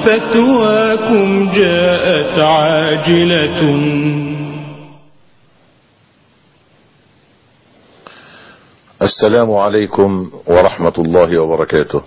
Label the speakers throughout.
Speaker 1: فتواكم جاءت عاجلة
Speaker 2: السلام عليكم ورحمة الله وبركاته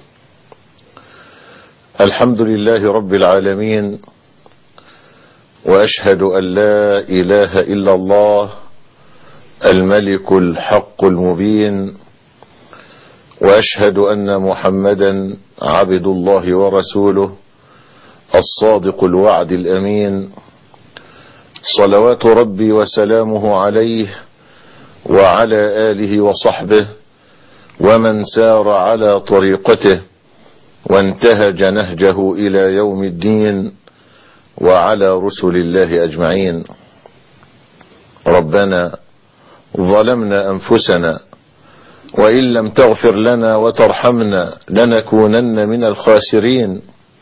Speaker 2: الحمد لله رب العالمين وأشهد أن لا إله إلا الله الملك الحق المبين وأشهد أن محمدا عبد الله ورسوله الصادق الوعد الأمين صلوات ربي وسلامه عليه وعلى آله وصحبه ومن سار على طريقته وانتهج نهجه إلى يوم الدين وعلى رسل الله أجمعين ربنا ظلمنا أنفسنا وإن لم تغفر لنا وترحمنا لنكونن من الخاسرين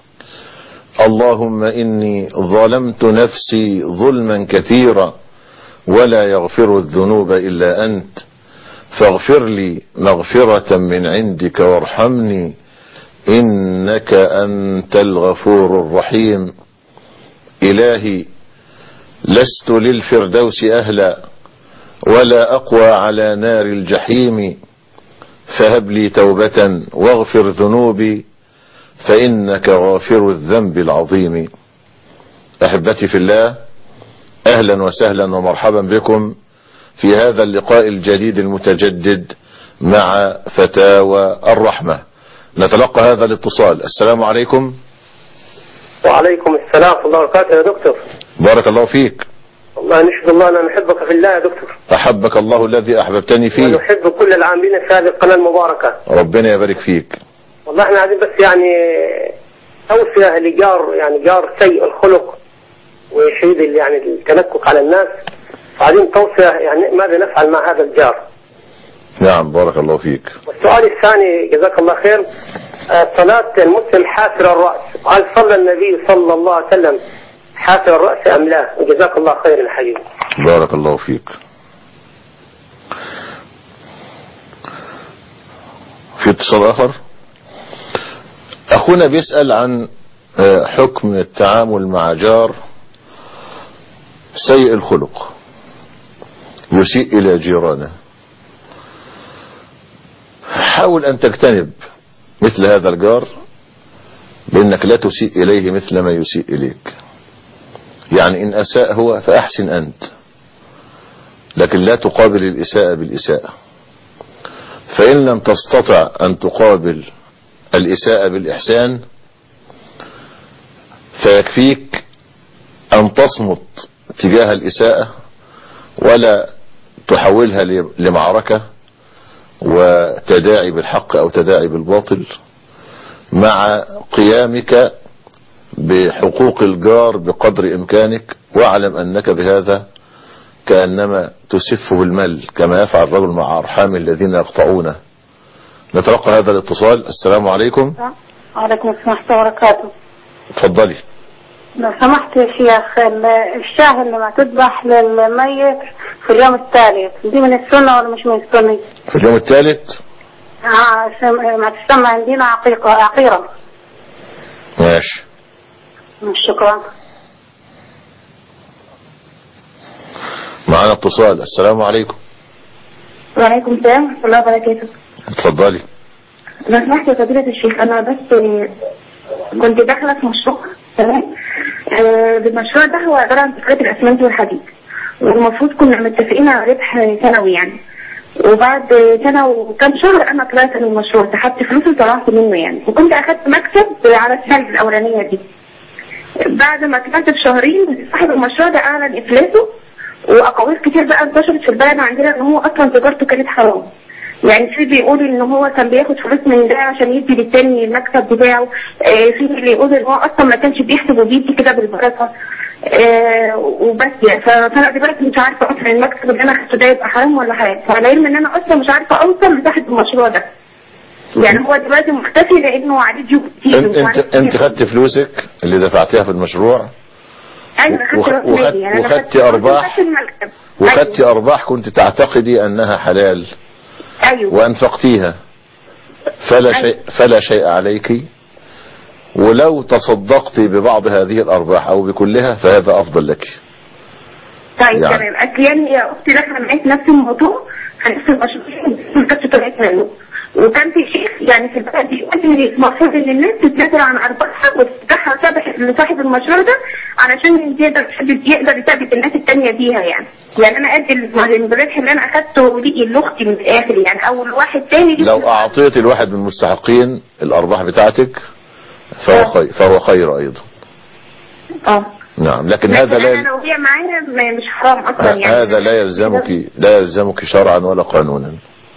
Speaker 2: اللهم إني ظلمت نفسي ظلما كثيرا ولا يغفر الذنوب إلا أنت فاغفر لي مغفرة من عندك وارحمني إنك أنت الغفور الرحيم إلهي لست للفردوس أهلا ولا أقوى على نار الجحيم فهب لي توبة واغفر ذنوبي فإنك غافر الذنب العظيم أحبتي في الله أهلا وسهلا ومرحبا بكم في هذا اللقاء الجديد المتجدد مع فتاوى الرحمة نتلقى هذا الاتصال السلام عليكم
Speaker 3: وعليكم السلام ورحمة الله وبركاته يا دكتور
Speaker 2: بارك الله فيك
Speaker 3: والله نشهد الله أنا نحبك في الله يا دكتور
Speaker 2: أحبك الله الذي أحببتني فيه
Speaker 3: ونحب كل العاملين في هذه القناة المباركة
Speaker 2: ربنا يبارك فيك
Speaker 3: والله احنا عايزين بس يعني توصية لجار يعني جار سيء الخلق ويشيد ال- يعني التنكك على الناس وعايزين توصية يعني ماذا نفعل مع هذا الجار
Speaker 2: نعم بارك الله فيك
Speaker 3: والسؤال الثاني جزاك الله خير آه، صلاة المسلم حافر الرأس هل صلى النبي صلى الله عليه وسلم حافر الرأس أم لا جزاك الله خير يا حبيبي
Speaker 2: بارك الله فيك في اتصال آخر أخونا بيسأل عن آه، حكم التعامل مع جار سيء الخلق يسيء إلى جيرانه حاول أن تجتنب مثل هذا الجار بأنك لا تسيء إليه مثل ما يسيء إليك يعني إن أساء هو فأحسن أنت لكن لا تقابل الإساءة بالإساءة فإن لم تستطع أن تقابل الإساءة بالإحسان فيكفيك أن تصمت تجاه الإساءة ولا تحولها لمعركة وتداعي بالحق أو تداعي بالباطل مع قيامك بحقوق الجار بقدر إمكانك واعلم أنك بهذا كأنما تسفه المل كما يفعل الرجل مع أرحام الذين يقطعونه نتلقى هذا الاتصال السلام عليكم
Speaker 4: وعليكم السلام ورحمة الله وبركاته
Speaker 2: تفضلي
Speaker 4: لو سمحت يا شيخ ال- الشاه اللي ما تذبح للميت في اليوم الثالث دي من السنة ولا مش من السنة؟
Speaker 2: في اليوم الثالث
Speaker 4: آه سم- ما تسمى عندنا عقيقة عقيرة
Speaker 2: ماشي
Speaker 4: شكرا
Speaker 2: معنا اتصال السلام عليكم
Speaker 5: وعليكم السلام ورحمة الله وبركاته
Speaker 2: اتفضلي
Speaker 5: لو سمحت يا فضيلة الشيخ أنا بس آه، كنت داخلة في مشروع تمام آه، المشروع ده هو عبارة عن تفريط الأسمنت والحديد والمفروض كنا متفقين على ربح سنوي يعني وبعد سنة وكم شهر أنا طلعت من المشروع سحبت فلوس وطلعت منه يعني وكنت أخدت مكسب على السنة الأولانية دي بعد ما طلعت بشهرين صاحب المشروع ده أعلن إفلاسه وأقاويل كتير بقى انتشرت في البلد عندنا إن هو أصلا تجارته كانت حرام يعني في بيقول ان هو كان بياخد فلوس من ده عشان يدي للتاني المكسب بتاعه آه في اللي يقول ان هو اصلا ما كانش بيحسب وبيدي كده بالبركه آه وبس يعني ف- فانا دلوقتي مش عارفه اصلا المكسب اللي انا خدته ده يبقى حرام ولا حلال فعلى علم ان انا اصلا مش عارفه اوصل لصاحب المشروع ده يعني هو دلوقتي مختفي لانه عليه ديون كتير
Speaker 2: انت انت, انت خدت فلوسك اللي دفعتيها في المشروع
Speaker 5: ايوه انا خدت
Speaker 2: وخ-
Speaker 5: راس
Speaker 2: وخدت-
Speaker 5: مالي يعني انا
Speaker 2: وخدت
Speaker 5: خدت-
Speaker 2: أرباح؟
Speaker 5: خدت المكسب
Speaker 2: وخدت ارباح كنت تعتقدي انها حلال
Speaker 5: ايوه
Speaker 2: وانفقتيها فلا شيء فلا شيء عليك ولو تصدقت ببعض هذه الأرباح أو بكلها فهذا أفضل لك
Speaker 5: طيب
Speaker 2: يعني.
Speaker 5: تمام اصل يعني يا اختي داخله معايا في نفس الموضوع في نفس المشروع ما كانتش طلعت منه وكان في شيخ يعني في البلد يقول لي المفروض ان الناس تتنازل عن ارباحها وتفتحها صاحب لصاحب المشروع ده علشان يقدر يقدر يثبت الناس التانية بيها يعني يعني انا ادي الربح اللي انا اخدته لي لاختي من الاخر يعني او لواحد تاني ليه
Speaker 2: لو أعطيت الواحد من المستحقين الأرباح بتاعتك فهو خير, فهو خير أيضا
Speaker 5: اه
Speaker 2: نعم لكن
Speaker 5: لكن
Speaker 2: هذا
Speaker 5: انا
Speaker 2: لا
Speaker 5: لو هي معايا ما- مش حرام اصلا يعني
Speaker 2: هذا لا يلزمك لا يلزمك شرعا ولا قانونا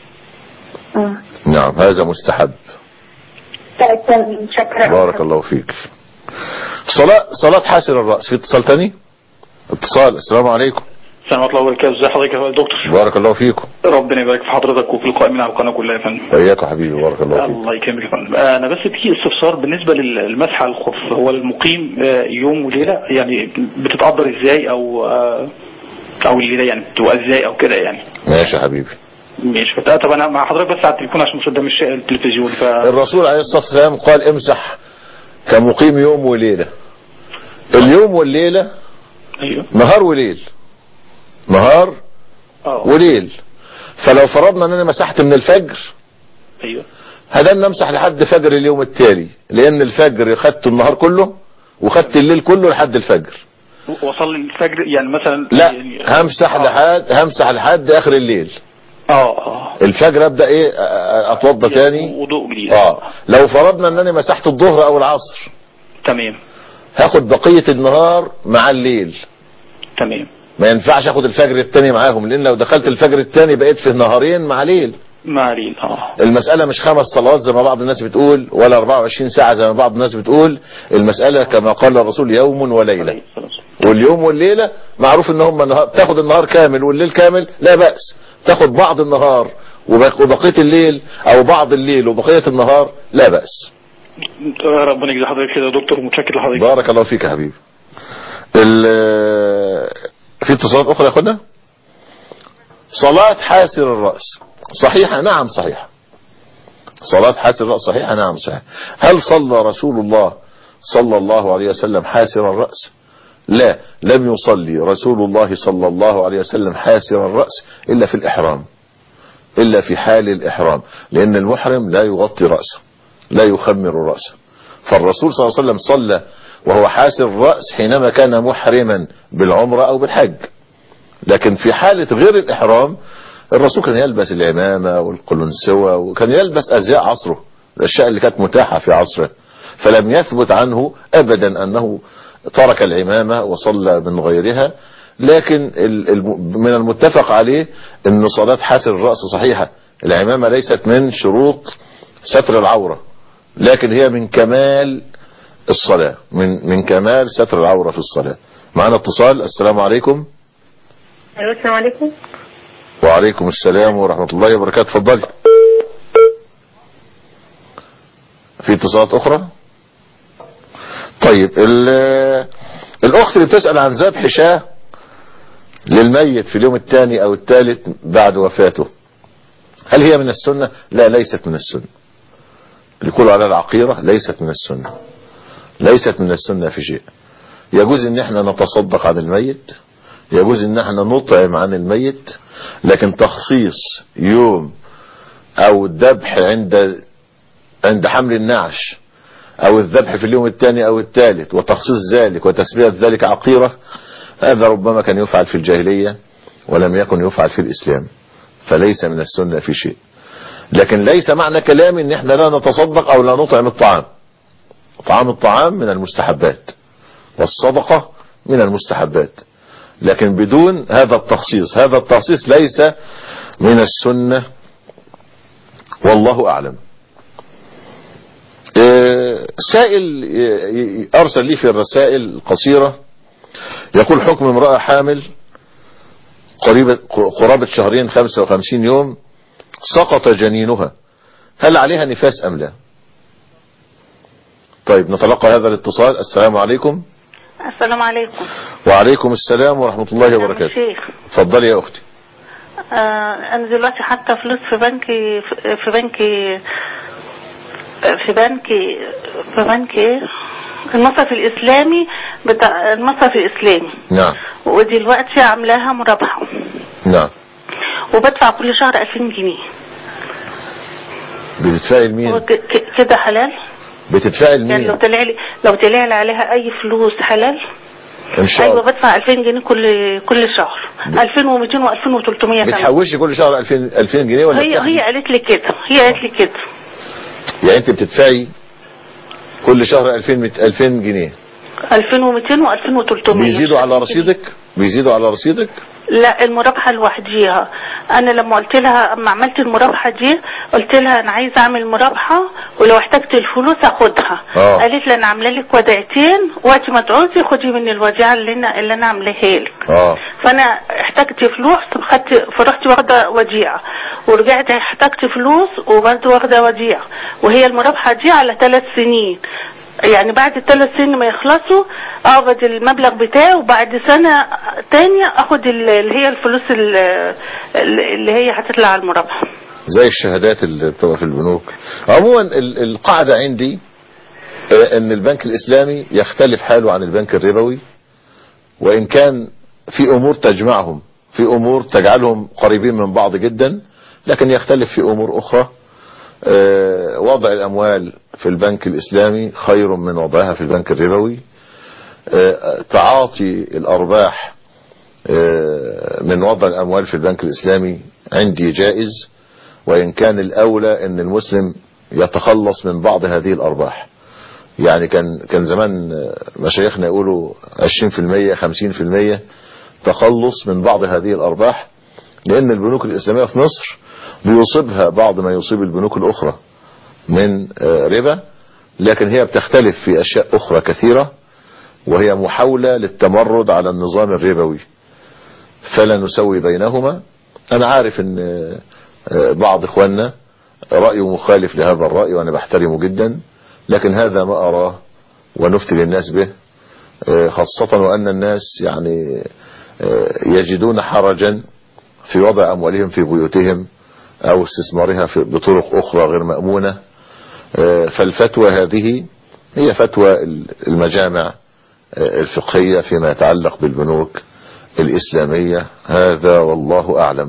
Speaker 5: اه
Speaker 2: نعم هذا مستحب
Speaker 5: طيب تمام شكرا
Speaker 2: بارك الله فيك صلاة صلاة حاسر الرأس في اتصال تاني اتصال السلام عليكم
Speaker 6: السلام ورحمة الله وبركاته ازي حضرتك يا دكتور
Speaker 2: بارك الله فيكم
Speaker 6: ربنا يبارك في حضرتك وفي القائمين على القناة كلها يا فندم
Speaker 2: وإياك يا حبيبي بارك الله فيك
Speaker 6: الله يكرمك يا فندم انا بس في استفسار بالنسبة للمسح على الخف هو المقيم آه، يوم وليلة يعني بتتقدر ازاي او آه، او الليلة يعني بتبقى ازاي او كده يعني
Speaker 2: ماشي يا حبيبي
Speaker 6: مش فت- طب انا مع حضرتك بس على التليفون عشان مش قدام الش- التلفزيون ف
Speaker 2: الرسول عليه الصلاة والسلام قال امسح كمقيم يوم وليلة اليوم والليلة
Speaker 6: ايوه
Speaker 2: نهار وليل نهار
Speaker 6: اه
Speaker 2: وليل فلو فرضنا ان انا مسحت من الفجر
Speaker 6: ايوه
Speaker 2: هدان نمسح لحد فجر اليوم التالي لان الفجر خدت النهار كله وخدت الليل كله لحد الفجر
Speaker 6: وصل الفجر يعني مثلا
Speaker 2: لا
Speaker 6: يعني
Speaker 2: همسح
Speaker 6: آه.
Speaker 2: لحد همسح لحد اخر الليل
Speaker 6: اه اه
Speaker 2: الفجر ابدا ايه أ- أ- اتوضى تاني
Speaker 6: وضوء جديد
Speaker 2: اه لو فرضنا ان انا مسحت الظهر او العصر
Speaker 6: تمام
Speaker 2: هاخد بقية النهار مع الليل
Speaker 6: تمام
Speaker 2: ما ينفعش اخد الفجر التاني معاهم لان لو دخلت الفجر التاني بقيت في نهارين مع ليل
Speaker 6: ما علينا اه
Speaker 2: المسألة مش خمس صلوات زي ما بعض الناس بتقول ولا 24 ساعة زي ما بعض الناس بتقول المسألة كما قال الرسول يوم وليلة
Speaker 6: عليه الصلاة والسلام.
Speaker 2: واليوم والليلة معروف ان هم نهار تاخد النهار كامل والليل كامل لا بأس تاخد بعض النهار وبق- وبقية الليل او بعض الليل وبقية النهار لا بأس
Speaker 6: ربنا يجزي حضرتك كده يا دكتور ومتشكر لحضرتك
Speaker 2: بارك الله فيك يا حبيبي ال- في اتصالات اخرى يا اخوانا صلاة حاسر الرأس صحيحة نعم صحيحة صلاة حاسر الرأس صحيحة نعم صحيحة هل صلى رسول الله صلى الله عليه وسلم حاسر الرأس لا لم يصلي رسول الله صلى الله عليه وسلم حاسر الرأس إلا في الإحرام إلا في حال الإحرام لأن المحرم لا يغطي رأسه لا يخمر رأسه فالرسول صلى الله عليه وسلم صلى وهو حاسر الرأس حينما كان محرما بالعمرة أو بالحج لكن في حالة غير الإحرام الرسول كان يلبس العمامة والقلنسوة وكان يلبس أزياء عصره الأشياء اللي كانت متاحة في عصره فلم يثبت عنه أبدا أنه ترك العمامة وصلى من غيرها لكن ال- الم- من المتفق عليه أن صلاة حاسر الرأس صحيحة العمامة ليست من شروط ستر العورة لكن هي من كمال الصلاة من من كمال ستر العورة في الصلاة معنا اتصال السلام عليكم
Speaker 5: ايوه السلام عليكم
Speaker 2: وعليكم السلام ورحمة الله وبركاته اتفضلي في اتصالات اخرى طيب ال- الاخت اللي بتسأل عن ذبح شاه للميت في اليوم الثاني او الثالث بعد وفاته هل هي من السنة لا ليست من السنة اللي يقولوا على العقيرة ليست من السنة ليست من السنة في شيء يجوز ان احنا نتصدق عن الميت يجوز ان احنا نطعم عن الميت لكن تخصيص يوم او الذبح عند عند حمل النعش او الذبح في اليوم الثاني او الثالث وتخصيص ذلك وتسمية ذلك عقيرة هذا ربما كان يفعل في الجاهلية ولم يكن يفعل في الاسلام فليس من السنة في شيء لكن ليس معنى كلامي ان احنا لا نتصدق او لا نطعم الطعام طعام الطعام من المستحبات والصدقة من المستحبات لكن بدون هذا التخصيص هذا التخصيص ليس من السنة والله أعلم آه، سائل ي- ي- أرسل لي في الرسائل القصيرة يقول حكم امرأة حامل قريبة قرابة شهرين 55 يوم سقط جنينها هل عليها نفاس أم لا طيب نتلقى هذا الاتصال السلام عليكم
Speaker 7: السلام عليكم
Speaker 2: وعليكم السلام ورحمة الله
Speaker 7: نعم
Speaker 2: وبركاته
Speaker 7: شيخ
Speaker 2: اتفضلي يا أختي
Speaker 7: آه انا دلوقتي حاطه فلوس في بنكي في بنكي في بنك في بنك ايه المصرف الاسلامي بتاع المصرف الاسلامي
Speaker 2: نعم
Speaker 7: ودلوقتي عاملاها مرابحه
Speaker 2: نعم
Speaker 7: وبدفع كل شهر 2000 جنيه
Speaker 2: بتدفعي
Speaker 7: هو
Speaker 2: لمين
Speaker 7: ك- ك- كده حلال
Speaker 2: بتدفعي
Speaker 7: يعني لو
Speaker 2: لمين
Speaker 7: طلع لي لو طلع لي عليها اي فلوس حلال
Speaker 2: ان شاء
Speaker 7: ايوه
Speaker 2: الله
Speaker 7: بدفع 2000 جنيه كل كل شهر 2200 و2300 كمان
Speaker 2: بتحوشي كل شهر 2000 2000 جنيه ولا
Speaker 7: هي
Speaker 2: بتاخدي؟
Speaker 7: هي قالت لي كده هي قالت لي كده
Speaker 2: يعني انت بتدفعي كل شهر 2000 مت- 2000 جنيه
Speaker 7: 2200 و2300
Speaker 2: بيزيدوا على رصيدك بيزيدوا على رصيدك
Speaker 7: لا المرابحة لوحديها انا لما قلت لها اما عملت المرابحة دي قلت لها انا عايزة اعمل مرابحة ولو احتجت الفلوس اخدها
Speaker 2: آه.
Speaker 7: قالت لي انا عامله لك وديعتين وقت ما تعوزي خدي من الوديعة اللي انا اللي انا عاملاها لك
Speaker 2: اه
Speaker 7: فانا احتجت فلوس خدت فرحت واخده وديعه ورجعت احتجت فلوس وبرضه واخده وديعه وهي المرابحه دي على ثلاث سنين يعني بعد الثلاث سنين ما يخلصوا اقبض المبلغ بتاعي وبعد سنه تانية اخد ال- اللي هي الفلوس ال- اللي هي هتطلع على المرابحه
Speaker 2: زي الشهادات اللي بتبقى في البنوك عموما ال- القاعدة عندي آه، ان البنك الاسلامي يختلف حاله عن البنك الربوي وان كان في امور تجمعهم في امور تجعلهم قريبين من بعض جدا لكن يختلف في امور اخرى آه، وضع الاموال في البنك الاسلامي خير من وضعها في البنك الربوي آه، تعاطي الارباح آه، من وضع الاموال في البنك الاسلامي عندي جائز وإن كان الأولى أن المسلم يتخلص من بعض هذه الأرباح يعني كان كان زمان مشايخنا يقولوا 20% 50% تخلص من بعض هذه الأرباح لأن البنوك الإسلامية في مصر بيصيبها بعض ما يصيب البنوك الأخرى من آه، ربا لكن هي بتختلف في أشياء أخرى كثيرة وهي محاولة للتمرد على النظام الربوي فلا نسوي بينهما أنا عارف أن آه، بعض إخواننا رأيه مخالف لهذا الرأي وأنا بحترمه جدا لكن هذا ما أراه ونفتي للناس به آه، خاصة وأن الناس يعني آه، يجدون حرجا في وضع أموالهم في بيوتهم أو استثمارها في- بطرق أخرى غير مأمونة آه، فالفتوى هذه هي فتوى المجامع آه، الفقهية فيما يتعلق بالبنوك الإسلامية هذا والله أعلم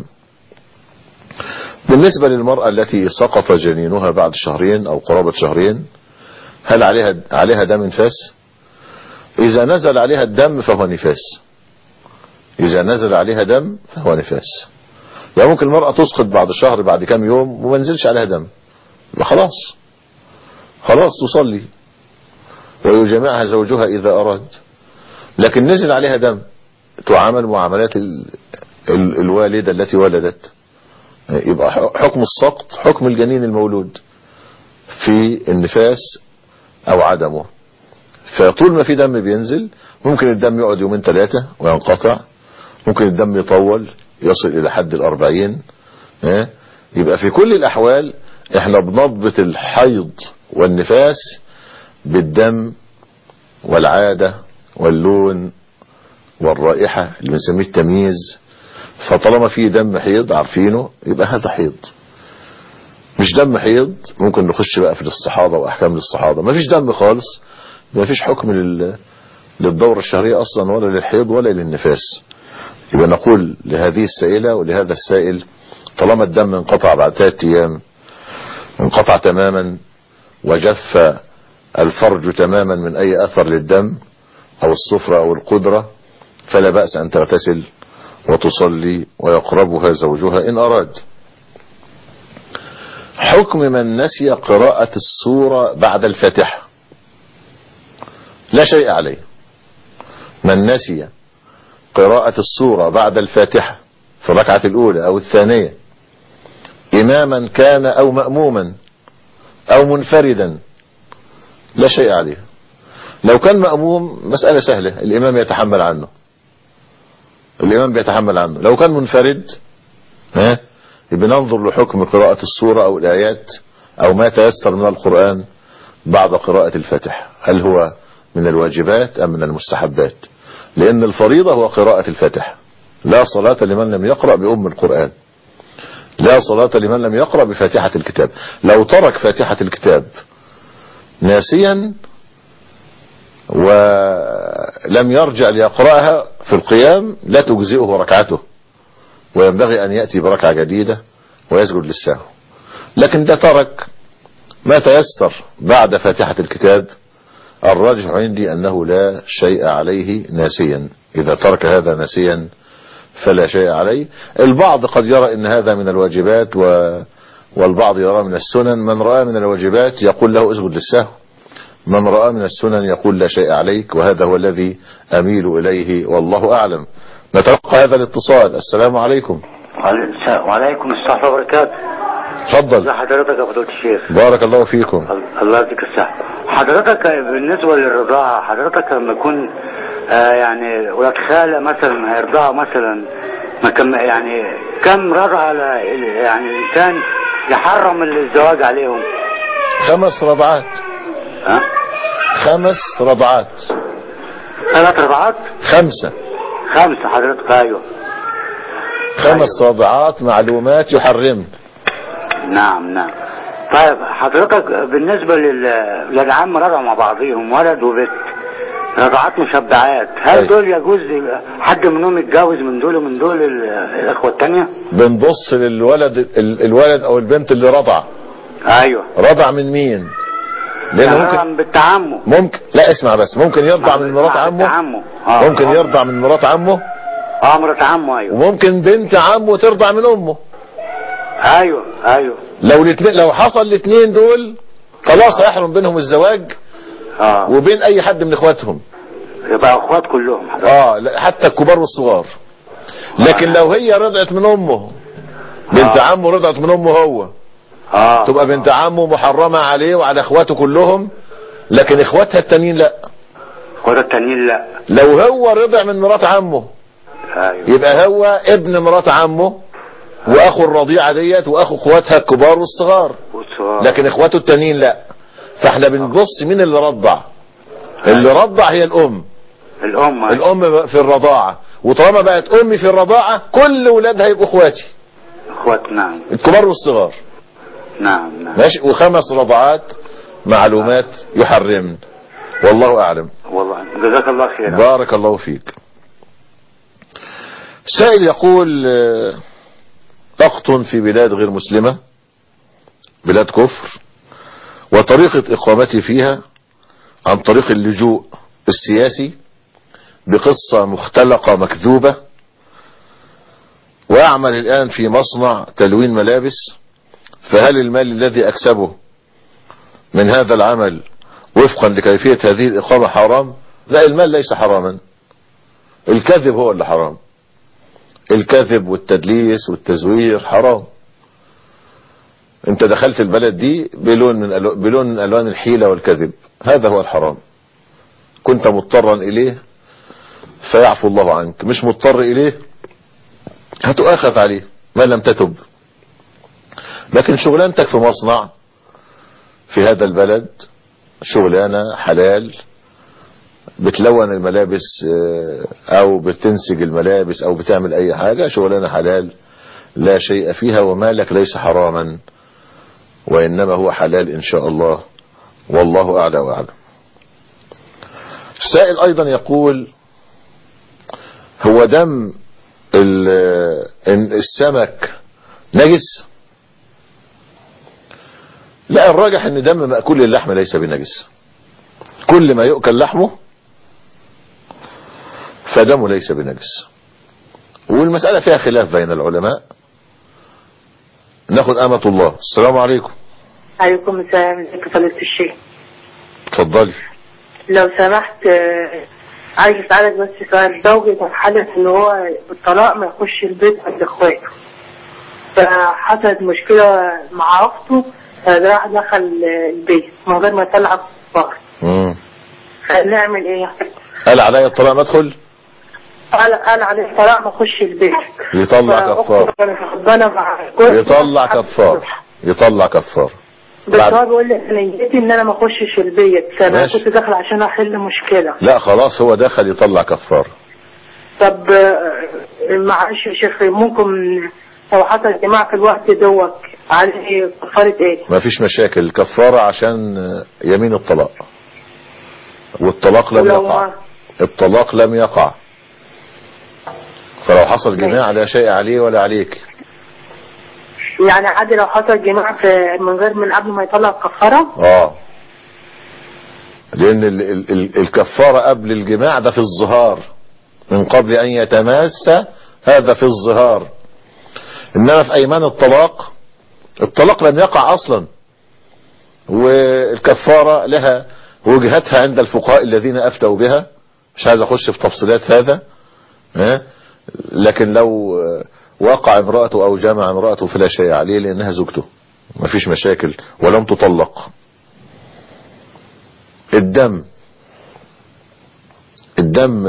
Speaker 2: بالنسبة للمرأة التي سقط جنينها بعد شهرين أو قرابة شهرين هل عليها عليها دم نفاس إذا نزل عليها الدم فهو نفاس إذا نزل عليها دم فهو نفاس يعني ممكن المرأة تسقط بعد شهر بعد كام يوم وما نزلش عليها دم يبقى خلاص خلاص تصلي ويجامعها زوجها إذا أراد لكن نزل عليها دم تعامل معاملات ال... ال... الوالدة التي ولدت يبقى حكم السقط حكم الجنين المولود في النفاس او عدمه فطول ما في دم بينزل ممكن الدم يقعد يومين ثلاثة وينقطع ممكن الدم يطول يصل الى حد الاربعين ها؟ يبقى في كل الاحوال احنا بنضبط الحيض والنفاس بالدم والعادة واللون والرائحة اللي بنسميه التمييز فطالما في دم حيض عارفينه يبقى هذا حيض مش دم حيض ممكن نخش بقى في الاستحاضة واحكام الاستحاضة ما فيش دم خالص ما فيش حكم لل... للدورة الشهرية اصلا ولا للحيض ولا للنفاس يبقى نقول لهذه السائلة ولهذا السائل طالما الدم انقطع بعد ثلاثة ايام انقطع تماما وجف الفرج تماما من اي اثر للدم او الصفرة او القدرة فلا بأس ان تغتسل وتصلي ويقربها زوجها إن أراد حكم من نسي قراءة السورة بعد الفاتحة لا شيء عليه من نسي قراءة السورة بعد الفاتحة في الركعة الأولى أو الثانية إماما كان أو مأموما أو منفردا لا شيء عليه لو كان مأموم مسألة سهلة الإمام يتحمل عنه الإمام بيتحمل عنه لو كان منفرد ها يبقى ننظر لحكم قراءة السورة أو الآيات أو ما تيسر من القرآن بعد قراءة الفاتحة هل هو من الواجبات أم من المستحبات لأن الفريضة هو قراءة الفاتحة لا صلاة لمن لم يقرأ بأم القرآن لا صلاة لمن لم يقرأ بفاتحة الكتاب لو ترك فاتحة الكتاب ناسيا ولم يرجع ليقرأها في القيام لا تجزئه ركعته وينبغي أن يأتي بركعة جديدة ويسجد للسهو لكن ده ترك ما تيسر بعد فاتحة الكتاب الراجح عندي أنه لا شيء عليه ناسيا إذا ترك هذا ناسيا فلا شيء عليه البعض قد يرى أن هذا من الواجبات و والبعض يرى من السنن من رأى من الواجبات يقول له اسجد للسهو من رأى من السنن يقول لا شيء عليك وهذا هو الذي أميل إليه والله أعلم نتلقى هذا الاتصال السلام عليكم
Speaker 8: وعليكم السلام وبركاته
Speaker 2: تفضل
Speaker 8: ازي حضرتك يا فضيلة الشيخ
Speaker 2: بارك الله فيكم
Speaker 8: الله يديك الصحة حضرتك بالنسبة للرضاعة حضرتك لما يكون آه يعني ولاد خالة مثلا هيرضعوا مثلا ما كم يعني كم رضعة ل- يعني الإنسان يحرم الزواج عليهم
Speaker 2: خمس رضعات
Speaker 8: ها
Speaker 2: خمس رضعات
Speaker 8: ثلاث رضعات
Speaker 2: خمسة
Speaker 8: خمسة حضرتك أيوه
Speaker 2: خمس رضعات معلومات يحرم
Speaker 8: نعم نعم طيب حضرتك بالنسبة لل- للعم رضعوا مع بعضهم ولد وبنت رضعات مشبعات هل
Speaker 2: أيوة.
Speaker 8: دول يجوز حد منهم يتجوز من دول ومن دول ال- الإخوة التانية
Speaker 2: بنبص للولد ال- الولد او البنت اللي رضع
Speaker 8: أيوة
Speaker 2: رضع من مين لان ممكن
Speaker 8: ممكن بالتعمه
Speaker 2: ممكن لا اسمع بس ممكن يرضع من مرات عمه
Speaker 8: بالتعمه آه.
Speaker 2: ممكن يرضع من مرات عمه
Speaker 8: اه مرات عمه أيوة
Speaker 2: وممكن بنت عمه ترضع من امه
Speaker 8: أيوة أيوة
Speaker 2: لو الاتنين لو حصل الاثنين دول خلاص هيحرم بينهم الزواج
Speaker 8: اه
Speaker 2: وبين اي حد من اخواتهم
Speaker 8: يبقى أخوات كلهم حضرتك.
Speaker 2: اه لا، حتى الكبار والصغار لكن لو هي رضعت من امه بنت
Speaker 8: آه.
Speaker 2: عمه رضعت من امه هو
Speaker 8: اه
Speaker 2: تبقى بنت عمه محرمة عليه وعلى اخواته كلهم لكن اخواتها التانيين لا
Speaker 8: اخوات التانيين لا
Speaker 2: لو هو رضع من مرات عمه
Speaker 8: أيوة
Speaker 2: يبقى هو ابن مرات عمه واخو الرضيعة ديت واخو اخواتها الكبار والصغار
Speaker 8: والصغار.
Speaker 2: لكن اخواته التانيين لا فاحنا بنبص مين اللي رضع اللي رضع هي الام
Speaker 8: الأم أيوة.
Speaker 2: الام في الرضاعة وطالما بقت امي في الرضاعة كل ولادها يبقوا اخواتي
Speaker 8: اخوات نعم
Speaker 2: الكبار والصغار
Speaker 8: نعم نعم
Speaker 2: ماشي وخمس رضعات معلومات يحرمن والله اعلم
Speaker 8: والله جزاك الله خيرا
Speaker 2: بارك الله فيك سائل يقول آه، أقط في بلاد غير مسلمة بلاد كفر وطريقة إقامتي فيها عن طريق اللجوء السياسي بقصة مختلقة مكذوبة وأعمل الآن في مصنع تلوين ملابس فهل المال الذي أكسبه من هذا العمل وفقا لكيفية هذه الإقامة حرام لا المال ليس حراما الكذب هو اللي حرام الكذب والتدليس والتزوير حرام انت دخلت البلد دي بلون من ألو... بلون من الوان الحيلة والكذب هذا هو الحرام كنت مضطرا اليه فيعفو الله عنك مش مضطر اليه هتؤاخذ عليه ما لم تتب لكن شغلانتك في مصنع في هذا البلد شغلانة حلال بتلون الملابس آه، او بتنسج الملابس او بتعمل اي حاجة شغلانة حلال لا شيء فيها ومالك ليس حراما وانما هو حلال ان شاء الله والله اعلى واعلم السائل ايضا يقول هو دم ال- إن السمك نجس لا الراجح ان دم مأكول اللحم ليس بنجس كل ما يؤكل لحمه فدمه ليس بنجس والمسألة فيها خلاف بين العلماء ناخد أمة الله السلام عليكم
Speaker 9: عليكم السلام ازيك يا فضيلة الشيخ
Speaker 2: اتفضلي
Speaker 9: لو سمحت آه، عايز اسألك بس سؤال زوجي كان حدث ان هو بالطلاق ما يخش البيت عند اخواته فحصلت مشكلة مع اخته فراح دخل آه، البيت من غير ما يطلع الكفار
Speaker 2: مم.
Speaker 9: فنعمل ايه؟
Speaker 2: قال عليا الطلاق ما ادخل
Speaker 9: قال قال عليه الطلاق ما يخش البيت
Speaker 2: يطلع
Speaker 9: فأخته
Speaker 2: كفار
Speaker 9: كانت غضبانة مع جوزها.
Speaker 2: يطلع كفار يطلع كفار
Speaker 9: بس
Speaker 2: بعد-
Speaker 9: هو بيقول لي انا نيتي ان انا ما اخشش البيت فانا
Speaker 2: ماشي.
Speaker 9: كنت داخل عشان احل مشكله
Speaker 2: لا خلاص هو دخل يطلع كفار
Speaker 9: طب آه، معلش يا شيخ ممكن لو حصل اجتماع في الوقت دوت عليه كفارة ايه؟
Speaker 2: ما فيش مشاكل الكفارة عشان يمين الطلاق والطلاق لم
Speaker 9: ولو
Speaker 2: يقع
Speaker 9: ما-
Speaker 2: الطلاق لم يقع فلو حصل جماع لا شيء عليه ولا عليك
Speaker 9: يعني عادي لو حصل جماع في من غير من قبل ما يطلق كفارة
Speaker 2: اه لان ال ال ال الكفارة قبل الجماع ده في الظهار من قبل ان يتماس هذا في الظهار انما في ايمان الطلاق الطلاق لم يقع اصلا والكفارة لها وجهتها عند الفقهاء الذين افتوا بها مش عايز اخش في تفصيلات هذا ها لكن لو وقع امرأته او جمع امرأته فلا شيء عليه لانها زوجته مفيش مشاكل ولم تطلق الدم الدم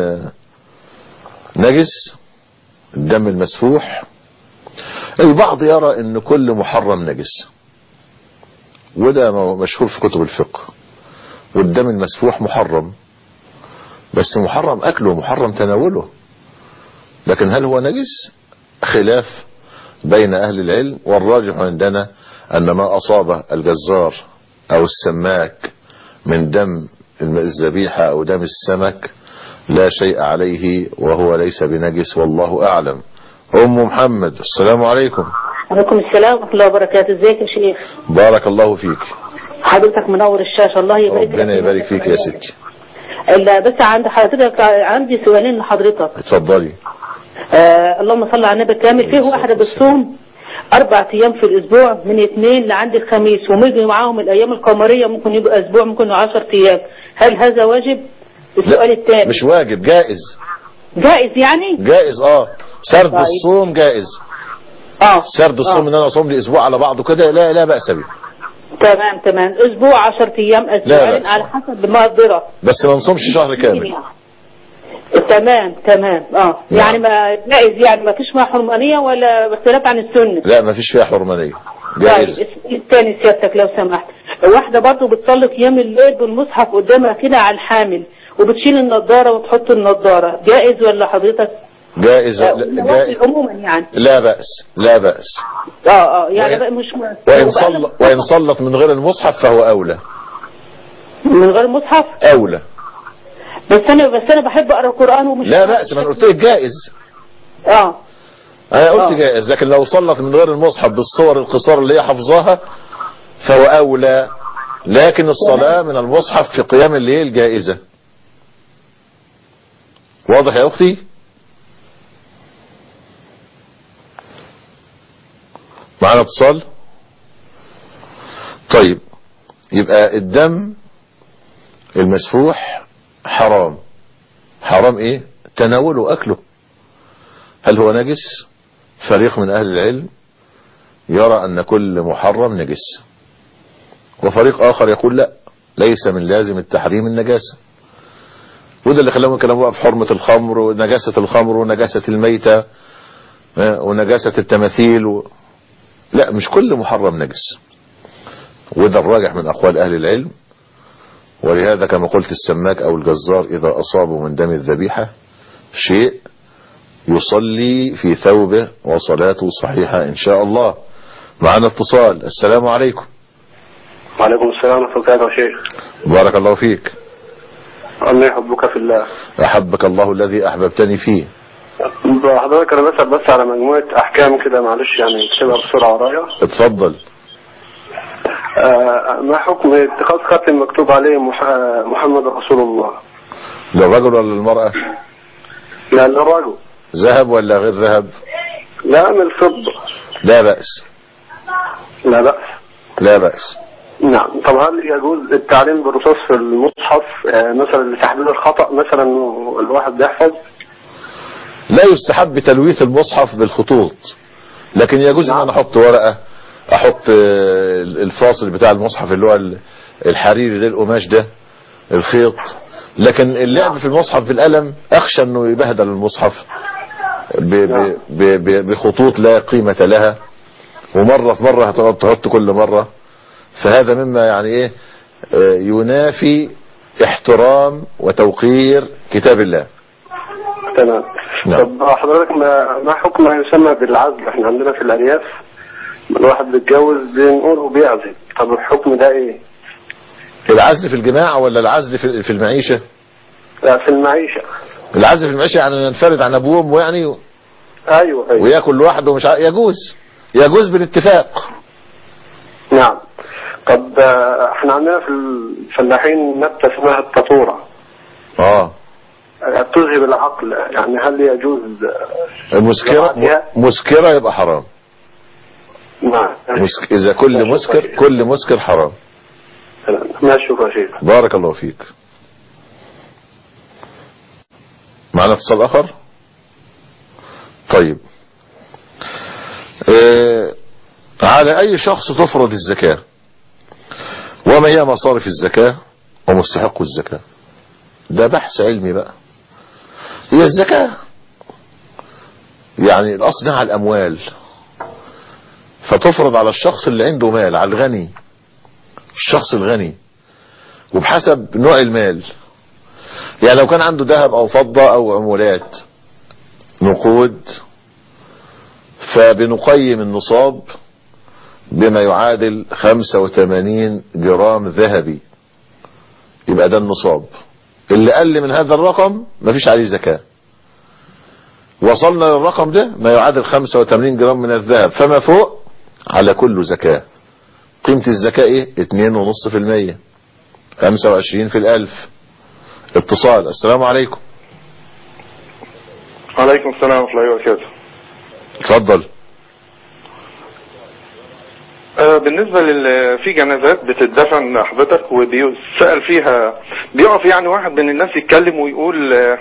Speaker 2: نجس الدم المسفوح البعض يرى ان كل محرم نجس وده مشهور في كتب الفقه والدم المسفوح محرم بس محرم اكله محرم تناوله لكن هل هو نجس خلاف بين اهل العلم والراجح عندنا ان ما اصاب الجزار او السماك من دم الذبيحة او دم السمك لا شيء عليه وهو ليس بنجس والله اعلم ام محمد السلام عليكم
Speaker 10: عليكم السلام ورحمة الله وبركاته ازيك يا شيخ
Speaker 2: بارك الله فيك
Speaker 10: حضرتك منور الشاشة الله يبارك
Speaker 2: ربنا يبارك فيك يا ستي
Speaker 10: إلا بس عند حضرتك عندي سؤالين لحضرتك
Speaker 2: اتفضلي
Speaker 10: آه اللهم صل على النبي الكامل فيه واحدة بتصوم أربع أيام في الأسبوع من اثنين لعند الخميس ومجي معاهم الأيام القمرية ممكن يبقى أسبوع ممكن يبقى 10 أيام هل هذا واجب؟ السؤال الثاني
Speaker 2: مش واجب جائز
Speaker 10: جائز يعني؟
Speaker 2: جائز اه سرد
Speaker 10: طيب.
Speaker 2: الصوم جائز
Speaker 10: اه
Speaker 2: سرد الصوم ان انا اصوم لي اسبوع على بعضه كده لا لا بأس به
Speaker 10: تمام تمام أسبوع 10 أيام أسبوعين
Speaker 2: بأس.
Speaker 10: على حسب المقدرة
Speaker 2: بس ما نصومش شهر كامل
Speaker 10: تمام تمام اه
Speaker 2: نعم.
Speaker 10: يعني ما جائز يعني ما فيش معاه حرمانية ولا اختلاف عن السنة
Speaker 2: لا ما فيش فيها حرمانية جائز
Speaker 10: طيب السؤال الثاني سيادتك لو سمحت واحدة برضو بتصلي قيام الليل بالمصحف قدامها كده على الحامل وبتشيل النضارة وتحط النضارة جائز ولا حضرتك
Speaker 2: جائز
Speaker 10: آه،
Speaker 2: لا,
Speaker 10: ولا
Speaker 2: جائز
Speaker 10: عموما يعني
Speaker 2: لا بأس لا بأس
Speaker 10: اه اه يعني
Speaker 2: وإن-
Speaker 10: بقى مش م...
Speaker 2: وإن,
Speaker 10: وبقى
Speaker 2: صل وإن صلت من غير المصحف فهو أولى
Speaker 10: من غير مصحف
Speaker 2: أولى
Speaker 10: بس انا بس انا بحب اقرا القرآن ومش
Speaker 2: لا بأس ما أنا قلت لك جائز
Speaker 10: اه
Speaker 2: أنا قلت
Speaker 10: آه.
Speaker 2: جائز لكن لو صلت من غير المصحف بالصور القصار اللي هي حافظاها فهو أولى لكن الصلاة من المصحف في قيام الليل جائزة واضح يا أختي معنا اتصال طيب يبقى الدم المسفوح حرام حرام ايه تناوله واكله هل هو نجس فريق من اهل العلم يرى ان كل محرم نجس وفريق اخر يقول لا ليس من لازم التحريم النجاسة وده اللي خلاهم يتكلموا بقى في حرمة الخمر ونجاسة الخمر ونجاسة الميتة آه، ونجاسة التماثيل و... لا مش كل محرم نجس وده الراجح من أقوال أهل العلم ولهذا كما قلت السماك أو الجزار إذا أصابوا من دم الذبيحة شيء يصلي في ثوبه وصلاته صحيحة إن شاء الله معنا اتصال السلام عليكم
Speaker 3: وعليكم السلام ورحمة الله وبركاته يا شيخ
Speaker 2: بارك الله فيك
Speaker 3: الله يحبك في الله
Speaker 2: أحبك الله الذي أحببتني فيه
Speaker 3: حضرتك أنا بسأل بس على مجموعة أحكام كده معلش يعني اكتبها بسرعة ورايا
Speaker 2: اتفضل
Speaker 3: آه، ما حكم اتخاذ خاتم مكتوب عليه مح- آه، محمد رسول الله
Speaker 2: للرجل ولا للمرأة
Speaker 3: لا للرجل
Speaker 2: ذهب ولا غير ذهب
Speaker 3: لا من الفضة
Speaker 2: لا بأس
Speaker 3: لا بأس
Speaker 2: لا بأس
Speaker 3: نعم طب هل يجوز التعليم بالرصاص في المصحف آه، مثلا لتحديد الخطأ مثلا الواحد بيحفظ
Speaker 2: لا يستحب تلويث المصحف بالخطوط لكن يجوز ان انا احط ورقة احط آه، الفاصل بتاع المصحف اللي هو ال- الحريري ده القماش ده الخيط لكن اللعب في المصحف بالقلم اخشى انه يبهدل المصحف ب- ب- ب- ب- بخطوط لا قيمة لها ومرة في مرة هتقعد تحط كل مرة فهذا مما يعني ايه آه، ينافي احترام وتوقير كتاب الله
Speaker 3: تمام
Speaker 2: نعم.
Speaker 3: طب حضرتك ما, ما حكم ما يسمى بالعزل احنا عندنا في الأرياف
Speaker 11: الواحد بيتجوز بنقول وبيعزل طب الحكم ده ايه؟
Speaker 2: العزل في الجماعة ولا العزل في في المعيشة
Speaker 11: لا في المعيشة
Speaker 2: العزل في المعيشة يعني ينفرد عن ابوه وامه يعني
Speaker 11: ايوه ايوه
Speaker 2: وياكل لوحده ومش ع- يجوز يجوز بالاتفاق
Speaker 11: نعم طب آه، احنا عندنا في الفلاحين نبتة اسمها التطورة
Speaker 2: اه
Speaker 11: آه، تذهب العقل يعني هل يجوز
Speaker 2: المسكرة م- مسكرة يبقى حرام
Speaker 11: نعم
Speaker 2: مسك... اذا كل مسكر كل مسكر حرام
Speaker 11: ما شكرا شيخ
Speaker 2: بارك الله فيك معنا اتصال اخر طيب آه على اي شخص تفرض الزكاة وما هي مصارف الزكاة ومستحق الزكاة ده بحث علمي بقى هي الزكاة يعني الاصل على الاموال فتفرض على الشخص اللي عنده مال على الغني الشخص الغني وبحسب نوع المال يعني لو كان عنده ذهب او فضة او عمولات نقود فبنقيم النصاب بما يعادل 85 جرام ذهبي يبقى ده النصاب اللي قل من هذا الرقم مفيش عليه زكاة وصلنا للرقم ده ما يعادل 85 جرام من الذهب فما فوق على كله زكاة قيمة الزكاة ايه 2.5% 25 في الالف اتصال السلام عليكم
Speaker 12: عليكم السلام ورحمة الله وبركاته
Speaker 2: اتفضل
Speaker 12: آه، بالنسبة لل في جنازات بتدفن حضرتك وبيسأل فيها بيقف يعني واحد من الناس يتكلم ويقول آه،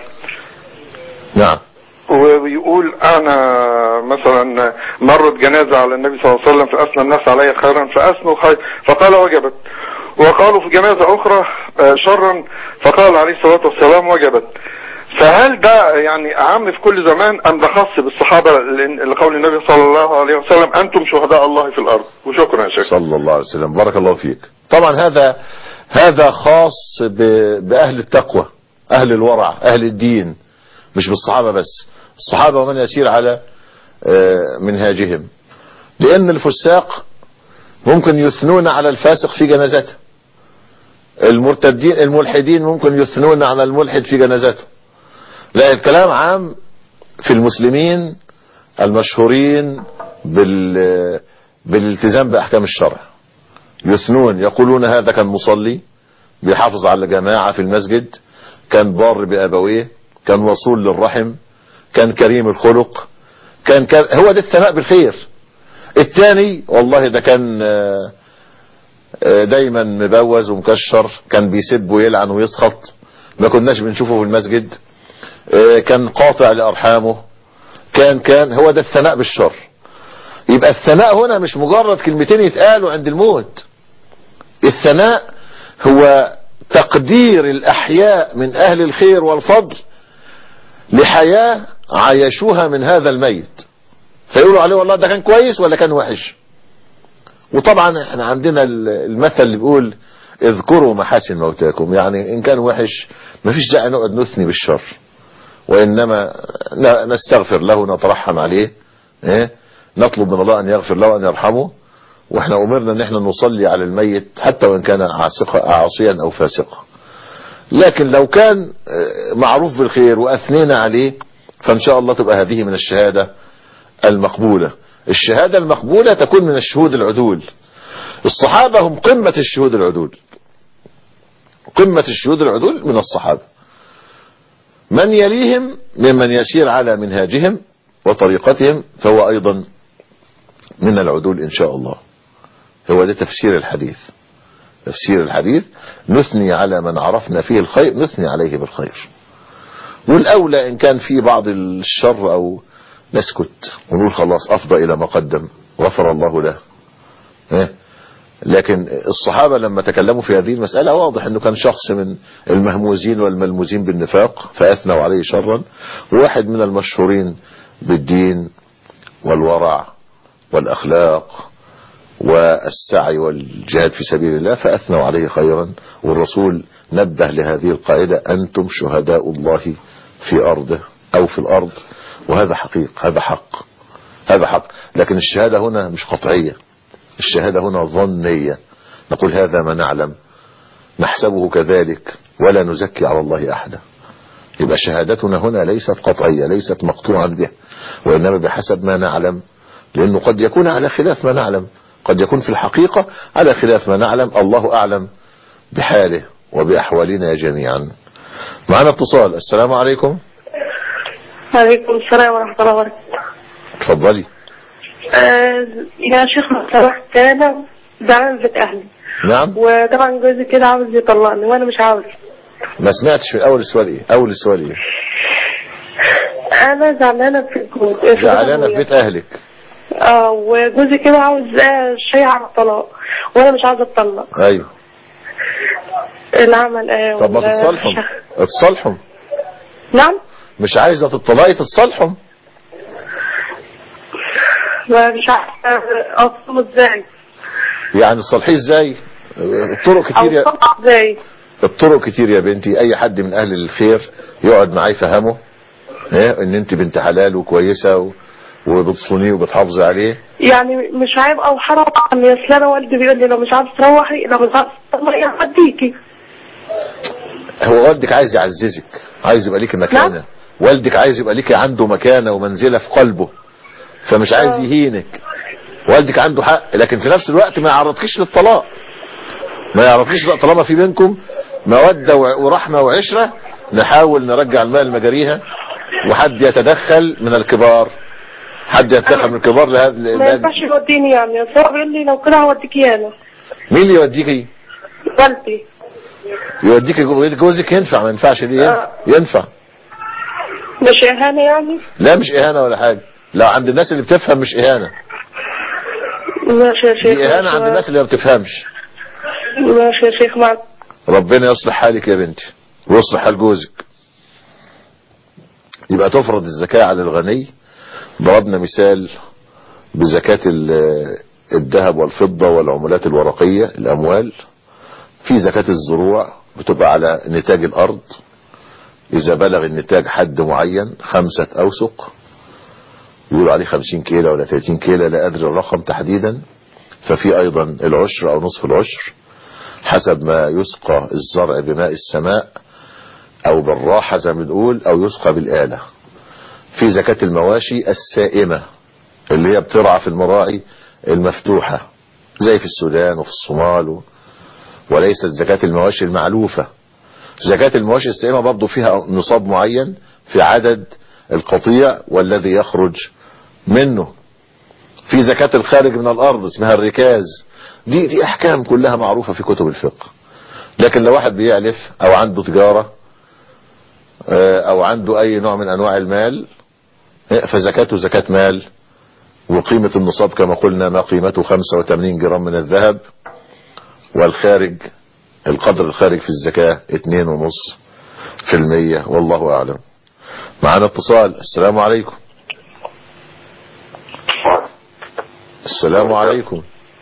Speaker 2: نعم
Speaker 12: ويقول انا مثلا مرت جنازة على النبي صلى الله عليه وسلم فاثنى الناس علي خيرا فاثنوا خير فقال وجبت وقالوا في جنازة اخرى آه، شرا فقال عليه الصلاة والسلام وجبت فهل ده يعني عام في كل زمان ام ده خاص بالصحابة لأن- لقول النبي صلى الله عليه وسلم انتم شهداء الله في الارض وشكرا يا شيخ
Speaker 2: صلى الله عليه وسلم بارك الله فيك طبعا هذا هذا خاص ب- بأهل التقوى أهل الورع أهل الدين مش بالصحابة بس الصحابة ومن يسير على آه، منهاجهم لأن الفساق ممكن يثنون على الفاسق في جنازته المرتدين الملحدين ممكن يثنون على الملحد في جنازته لا الكلام عام في المسلمين المشهورين بال بالالتزام بأحكام الشرع يثنون يقولون هذا كان مصلي بيحافظ على جماعة في المسجد كان بار بأبويه كان وصول للرحم كان كريم الخلق كان, كان هو ده الثناء بالخير الثاني والله ده كان آه، آه، دايما مبوز ومكشر كان بيسب ويلعن ويسخط ما كناش بنشوفه في المسجد آه، كان قاطع لأرحامه كان كان هو ده الثناء بالشر يبقى الثناء هنا مش مجرد كلمتين يتقالوا عند الموت الثناء هو تقدير الأحياء من أهل الخير والفضل لحياة عايشوها من هذا الميت فيقولوا عليه والله ده كان كويس ولا كان وحش وطبعا احنا عندنا المثل اللي بيقول اذكروا محاسن موتاكم يعني ان كان وحش مفيش داعي نقعد نثني بالشر وانما ن- نستغفر له نترحم عليه ايه نطلب من الله ان يغفر له وان يرحمه واحنا امرنا ان احنا نصلي على الميت حتى وان كان عاصقا عاصيا او فاسقا لكن لو كان آه، معروف بالخير واثنينا عليه فان شاء الله تبقى هذه من الشهادة المقبولة الشهادة المقبولة تكون من الشهود العدول الصحابة هم قمة الشهود العدول قمة الشهود العدول من الصحابة من يليهم ممن يسير على منهاجهم وطريقتهم فهو أيضا من العدول إن شاء الله هو ده تفسير الحديث تفسير الحديث نثني على من عرفنا فيه الخير نثني عليه بالخير والأولى إن كان في بعض الشر أو نسكت ونقول خلاص أفضى إلى ما قدم غفر الله له إيه؟ لكن الصحابة لما تكلموا في هذه المسألة واضح أنه كان شخص من المهموزين والملموزين بالنفاق فأثنوا عليه شرا وواحد من المشهورين بالدين والورع والأخلاق والسعي والجهاد في سبيل الله فأثنوا عليه خيرا والرسول نبه لهذه القاعدة أنتم شهداء الله في أرضه أو في الأرض وهذا حقيق هذا حق هذا حق لكن الشهادة هنا مش قطعية الشهادة هنا ظنية نقول هذا ما نعلم نحسبه كذلك ولا نزكي على الله أحدا يبقى شهادتنا هنا ليست قطعية ليست مقطوعا به وإنما بحسب ما نعلم لأنه قد يكون على خلاف ما نعلم قد يكون في الحقيقة على خلاف ما نعلم الله أعلم بحاله وبأحوالنا جميعا معنا اتصال السلام عليكم
Speaker 13: وعليكم السلام ورحمة الله وبركاته
Speaker 2: اتفضلي
Speaker 13: آه يا شيخ لو سمحت أنا زعلان بيت أهلي
Speaker 2: نعم
Speaker 13: وطبعا جوزي كده عاوز يطلقني وأنا مش عاوز
Speaker 2: ما سمعتش في أول السؤال إيه أول السؤال إيه
Speaker 13: أنا زعلانة في الجوز في
Speaker 2: زعلانة في
Speaker 13: أبويا.
Speaker 2: بيت أهلك
Speaker 13: اه وجوزي كده عاوز آه، شيء على الطلاق وأنا مش عاوزة أتطلق
Speaker 2: أيوه
Speaker 13: العمل آه
Speaker 2: طب ما
Speaker 13: وال-
Speaker 2: تتصالحوا اتصالحوا
Speaker 13: نعم
Speaker 2: مش عايزة تطلعي تتصالحوا
Speaker 13: ومش عارفة أوصله إزاي
Speaker 2: يعني تصلحيه ازاي الطرق كتير يا
Speaker 13: أوصله إزاي
Speaker 2: الطرق كتير يا بنتي اي حد من اهل الخير يقعد معاه يفهمه ايه ان انت بنت حلال وكويسة و... وبتصونيه وبتحافظي عليه
Speaker 13: يعني مش عيب او حرام يعني اصل انا والدي بيقول لي لو مش عارف تروحي لو مش عارف تطلعي هديكي
Speaker 2: هو والدك عايز يعززك عايز يبقى ليكي مكانة والدك عايز يبقى ليكي عنده مكانة ومنزلة في قلبه فمش عايز يهينك والدك عنده حق لكن في نفس الوقت ما يعرضكيش للطلاق ما يعرضكيش لا طالما في بينكم مودة وع- ورحمة وعشرة نحاول نرجع الماء لمجاريها وحد يتدخل من الكبار حد يتدخل من الكبار لهذا
Speaker 13: ما
Speaker 2: لهذا-
Speaker 13: ينفعش يوديني يعني اصل هو بيقول لي لو كده هوديكي انا
Speaker 2: مين اللي يوديكي
Speaker 13: والدي
Speaker 2: يوديكي جو- جوزك ينفع ما ينفعش ليه ينفع, ينفع.
Speaker 13: مش اهانه يعني
Speaker 2: لا مش اهانة ولا حاجة لو عند الناس اللي بتفهم مش اهانة
Speaker 13: ماشي يا شيخ
Speaker 2: دي اهانة عند الناس اللي ما بتفهمش
Speaker 13: ماشي يا شيخ مع
Speaker 2: ربنا يصلح حالك يا بنتي ويصلح حال جوزك يبقى تفرض الزكاة على الغني ضربنا مثال بزكاة ال- الذهب والفضة والعملات الورقية الأموال في زكاة الزروع بتبقى على نتاج الأرض إذا بلغ النتاج حد معين خمسة أوسق يقولوا عليه خمسين كيلو ولا 30 كيلو لا أدري الرقم تحديدا ففي أيضا العشر أو نصف العشر حسب ما يسقى الزرع بماء السماء او بالراحة زي ما بنقول او يسقى بالآلة في زكاة المواشي السائمة اللي هي بترعى في المراعي المفتوحة زي في السودان وفي الصومال و... وليست زكاة المواشي المعلوفة زكاة المواشي السائمة برضو فيها نصاب معين في عدد القطيع والذي يخرج منه في زكاة الخارج من الأرض اسمها الركاز دي دي أحكام كلها معروفة في كتب الفقه لكن لو واحد بيعلف أو عنده تجارة آه، أو عنده أي نوع من أنواع المال آه، فزكاته زكاة مال وقيمة النصاب كما قلنا ما قيمته 85 جرام من الذهب والخارج القدر الخارج في الزكاة 2.5 في المية والله أعلم معنا اتصال السلام عليكم السلام عليكم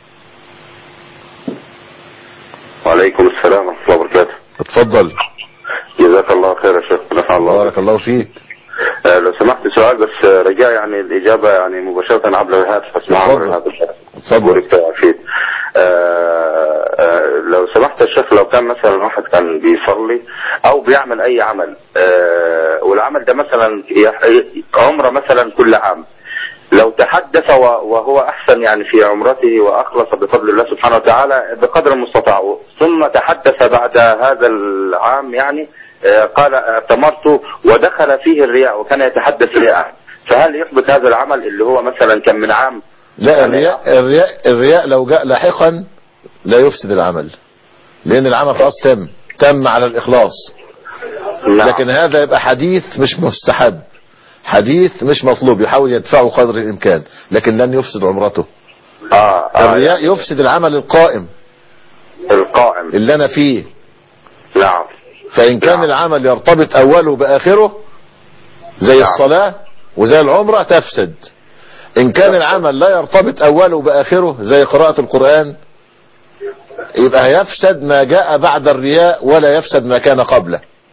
Speaker 14: وعليكم السلام ورحمة الله وبركاته
Speaker 2: اتفضل
Speaker 14: جزاك الله خير يا شيخ نفع الله
Speaker 2: بارك الله فيك
Speaker 14: آه لو سمحت سؤال بس آه، رجاء يعني الإجابة يعني مباشرة عبر الهاتف اسمعها
Speaker 2: اتفضل.
Speaker 14: عبر الهاتف
Speaker 2: اتفضل
Speaker 14: عفيت آه آه لو سمحت يا شيخ لو كان مثلا واحد كان بيصلي او بيعمل اي عمل آه والعمل ده مثلا يح- عمره مثلا كل عام لو تحدث و- وهو احسن يعني في عمرته واخلص بفضل الله سبحانه وتعالى بقدر المستطاع ثم تحدث بعد هذا العام يعني آه، قال اعتمرت ودخل فيه الرياء وكان يتحدث رياء فهل يحبط هذا العمل اللي هو مثلا كان من عام
Speaker 2: لا الرياء الرياء الرياء لو جاء لاحقا لا يفسد العمل لان العمل خلاص تم تم على الاخلاص لكن هذا يبقى حديث مش مستحب حديث مش مطلوب يحاول يدفعه قدر الامكان لكن لن يفسد عمرته
Speaker 14: آه
Speaker 2: الرياء يفسد العمل القائم
Speaker 14: القائم
Speaker 2: اللي انا فيه
Speaker 14: نعم
Speaker 2: فان كان العمل يرتبط اوله باخره زي الصلاة وزي العمرة تفسد ان كان العمل لا يرتبط اوله باخره زي قراءة القرآن يبقى يفسد ما جاء بعد الرياء ولا يفسد ما كان قبله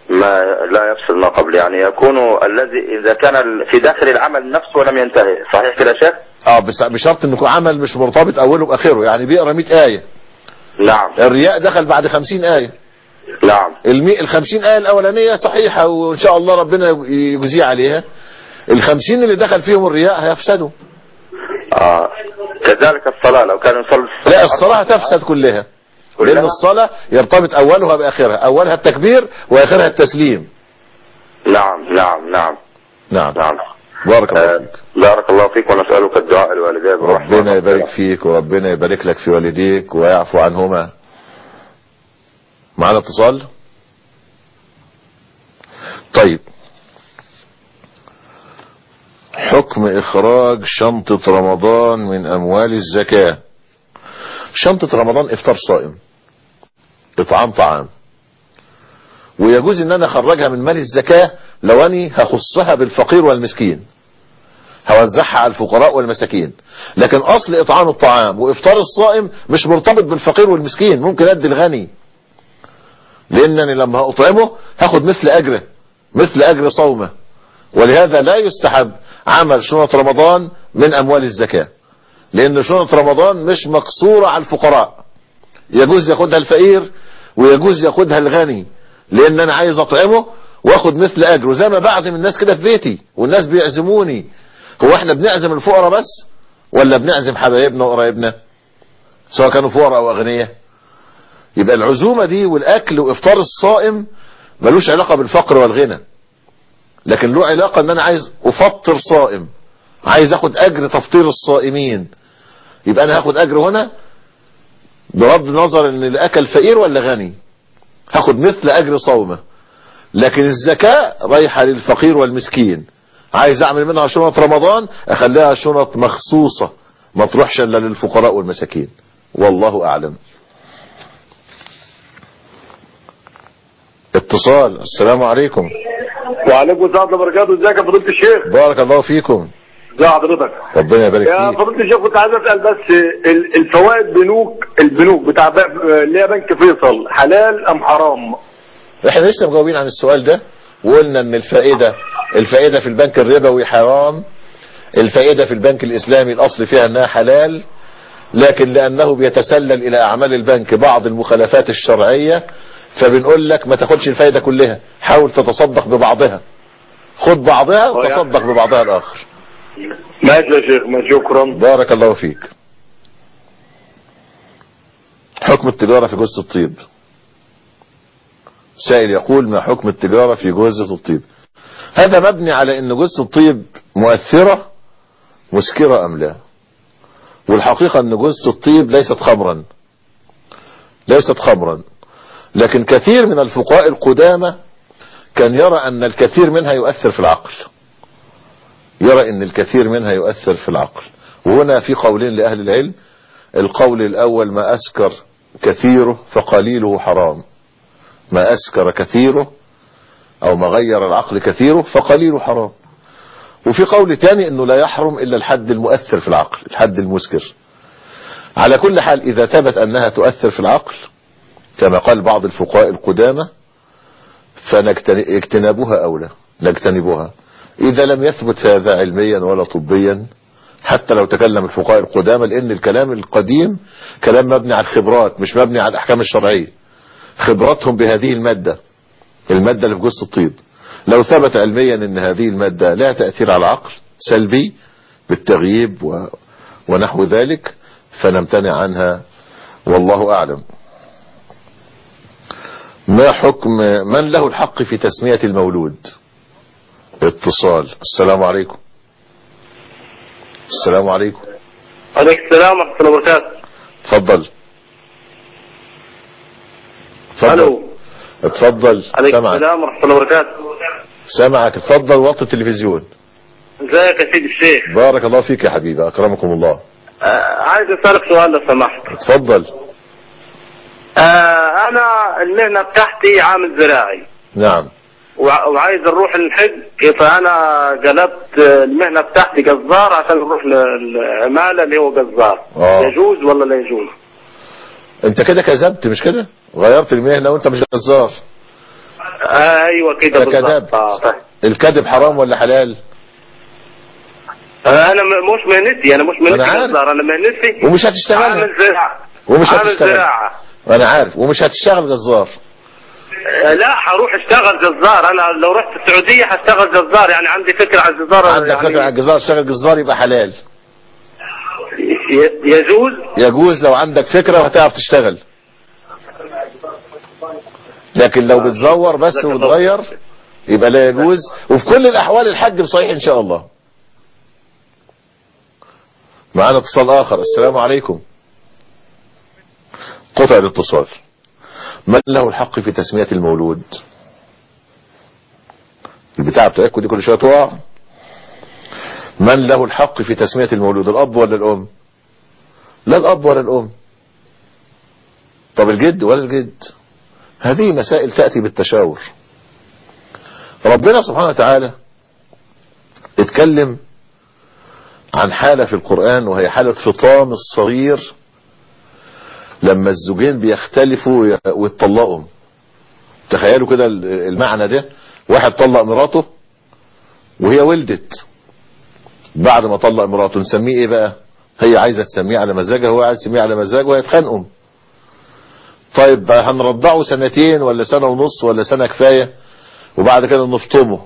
Speaker 14: ما لا يفصل ما قبل يعني يكون الذي إذا كان ال- في داخل العمل نفسه ولم ينتهي صحيح كده يا شيخ
Speaker 2: اه بس بشرط انه يكون عمل مش مرتبط اوله باخره يعني بيقرا 100 ايه
Speaker 14: نعم
Speaker 2: الرياء دخل بعد 50 ايه
Speaker 14: نعم
Speaker 2: المي... ال 50 آية الأولانية صحيحة وإن شاء الله ربنا يجزيه عليها ال 50 اللي دخل فيهم الرياء هيفسدوا
Speaker 14: آه. كذلك الصلاة لو كان يصلي
Speaker 2: لا الصلاة هتفسد كلها لأن الصلاة يرتبط أولها بآخرها أولها التكبير وآخرها التسليم
Speaker 14: نعم نعم نعم
Speaker 2: نعم
Speaker 14: نعم
Speaker 2: بارك الله
Speaker 14: فيك بارك الله فيك ونسألك الدعاء لوالديك بالرحمة
Speaker 2: ربنا يبارك فيك وربنا يبارك لك في والديك ويعفو عنهما معنا اتصال طيب حكم إخراج شنطة رمضان من أموال الزكاة شنطة رمضان إفطار صائم إطعام طعام ويجوز ان انا اخرجها من مال الزكاة لو اني هخصها بالفقير والمسكين هوزعها على الفقراء والمساكين لكن اصل اطعام الطعام وافطار الصائم مش مرتبط بالفقير والمسكين ممكن ادي الغني لانني لما هاطعمه هاخد مثل اجره مثل اجر صومه ولهذا لا يستحب عمل شنط رمضان من اموال الزكاة لان شنط رمضان مش مقصورة على الفقراء يجوز ياخدها الفقير ويجوز ياخدها الغني لان انا عايز اطعمه واخد مثل اجره زي ما بعزم الناس كده في بيتي والناس بيعزموني هو احنا بنعزم الفقراء بس ولا بنعزم حبايبنا وقرايبنا سواء كانوا فقراء او اغنياء يبقى العزومة دي والاكل وافطار الصائم ملوش علاقة بالفقر والغنى لكن له علاقة ان انا عايز افطر صائم عايز اخد اجر تفطير الصائمين يبقى انا هاخد اجر هنا بغض النظر ان اللي اكل فقير ولا غني هاخد مثل اجر صومه لكن الزكاة رايحة للفقير والمسكين عايز اعمل منها شنط رمضان اخليها شنط مخصوصة ما تروحش الا للفقراء والمساكين والله اعلم اتصال السلام عليكم
Speaker 11: وعليكم السلام ورحمه الله وبركاته ازيك يا فضيله الشيخ
Speaker 2: بارك الله فيكم
Speaker 11: ازي حضرتك
Speaker 2: ربنا يبارك
Speaker 11: يا
Speaker 2: فيك
Speaker 11: فضيله الشيخ كنت عايز اسال بس ال- الفوائد بنوك البنوك بتاع ب- اللي هي بنك فيصل حلال ام حرام
Speaker 2: احنا لسه مجاوبين عن السؤال ده وقلنا ان الفائدة الفائدة في البنك الربوي حرام الفائدة في البنك الاسلامي الاصل فيها انها حلال لكن لانه بيتسلل الى اعمال البنك بعض المخالفات الشرعية فبنقول لك ما تاخدش الفائدة كلها حاول تتصدق ببعضها خد بعضها وتصدق ببعضها الاخر
Speaker 11: ماشي يا شيخ ماشي شكرا
Speaker 2: بارك الله فيك حكم التجارة في جوزة الطيب سائل يقول ما حكم التجارة في جوزة الطيب هذا مبني على ان جوزة الطيب مؤثرة مسكرة ام لا والحقيقة ان جوزة الطيب ليست خمرا ليست خمرا لكن كثير من الفقهاء القدامى كان يرى ان الكثير منها يؤثر في العقل يرى ان الكثير منها يؤثر في العقل وهنا في قولين لأهل العلم القول الأول ما أسكر كثيره فقليله حرام ما أسكر كثيره أو ما غير العقل كثيره فقليله حرام وفي قول تاني أنه لا يحرم إلا الحد المؤثر في العقل الحد المسكر على كل حال إذا ثبت أنها تؤثر في العقل كما قال بعض الفقهاء القدامى فاجتنابها أولى نجتنبها إذا لم يثبت هذا علميا ولا طبيا حتى لو تكلم الفقهاء القدامى لأن الكلام القديم كلام مبني على الخبرات مش مبني على الأحكام الشرعية خبرتهم بهذه المادة المادة اللي في جثة الطيب لو ثبت علميا ان هذه المادة لها تأثير على العقل سلبي بالتغييب و... ونحو ذلك فنمتنع عنها والله أعلم ما حكم من له الحق في تسمية المولود اتصال السلام عليكم السلام عليكم
Speaker 3: عليك السلام ورحمة الله وبركاته
Speaker 2: اتفضل اتفضل اتفضل
Speaker 3: عليك
Speaker 2: سامعك
Speaker 3: السلام ورحمة الله وبركاته
Speaker 2: سامعك اتفضل وطي التلفزيون
Speaker 3: ازيك يا سيدي الشيخ
Speaker 2: بارك الله فيك يا حبيبي اكرمكم الله
Speaker 3: آه عايز اسألك سؤال لو سمحت
Speaker 2: اتفضل
Speaker 3: آه انا المهنة بتاعتي عامل زراعي
Speaker 2: نعم
Speaker 3: وع- وعايز نروح الحج فانا قلبت المهنة بتاعتي جزار عشان نروح للعمالة اللي هو جزار
Speaker 2: آه.
Speaker 3: يجوز ولا لا يجوز
Speaker 2: انت كده كذبت مش كده غيرت المهنة وانت مش جزار
Speaker 15: ايوه كده
Speaker 2: فكذبت.
Speaker 15: بالظبط اه فاهم.
Speaker 2: الكذب حرام ولا حلال
Speaker 15: آه، انا م- مش مهنتي انا مش مهنتي
Speaker 2: أنا عارف.
Speaker 15: جزار انا مهنتي
Speaker 2: ومش هتشتغلها.
Speaker 15: عامل زراعه
Speaker 2: ومش
Speaker 15: عامل
Speaker 2: هتشتغل
Speaker 15: زراعه
Speaker 2: انا عارف ومش هتشتغل جزار
Speaker 15: آه، لا هروح اشتغل جزار انا لو رحت السعوديه هشتغل جزار يعني عندي فكره عن الجزاره
Speaker 2: عندك
Speaker 15: يعني
Speaker 2: فكرة عن الجزار تشتغل جزار يبقى حلال
Speaker 15: ي- يجوز
Speaker 2: يجوز لو عندك فكرة وهتعرف تشتغل لكن لو بتزور بس وتغير يبقى لا يجوز وفي كل الأحوال الحج بصحيح إن شاء الله معانا اتصال آخر السلام عليكم قطع الاتصال من له الحق في تسمية المولود البتاع بتاعتكم دي كل شوية تقع من له الحق في تسمية المولود الأب ولا الأم لا الأب ولا الأم طب الجد ولا الجد هذه مسائل تأتي بالتشاور ربنا سبحانه وتعالى اتكلم عن حالة في القرآن وهي حالة فطام الصغير لما الزوجين بيختلفوا ويتطلقوا تخيلوا كده المعنى ده واحد طلق مراته وهي ولدت بعد ما طلق مراته نسميه ايه بقى هي عايزة تسميه على مزاجها هو عايز يسميه على مزاجه ويتخانقوا طيب هنرضعه سنتين ولا سنة ونص ولا سنة كفاية وبعد كده نفطمه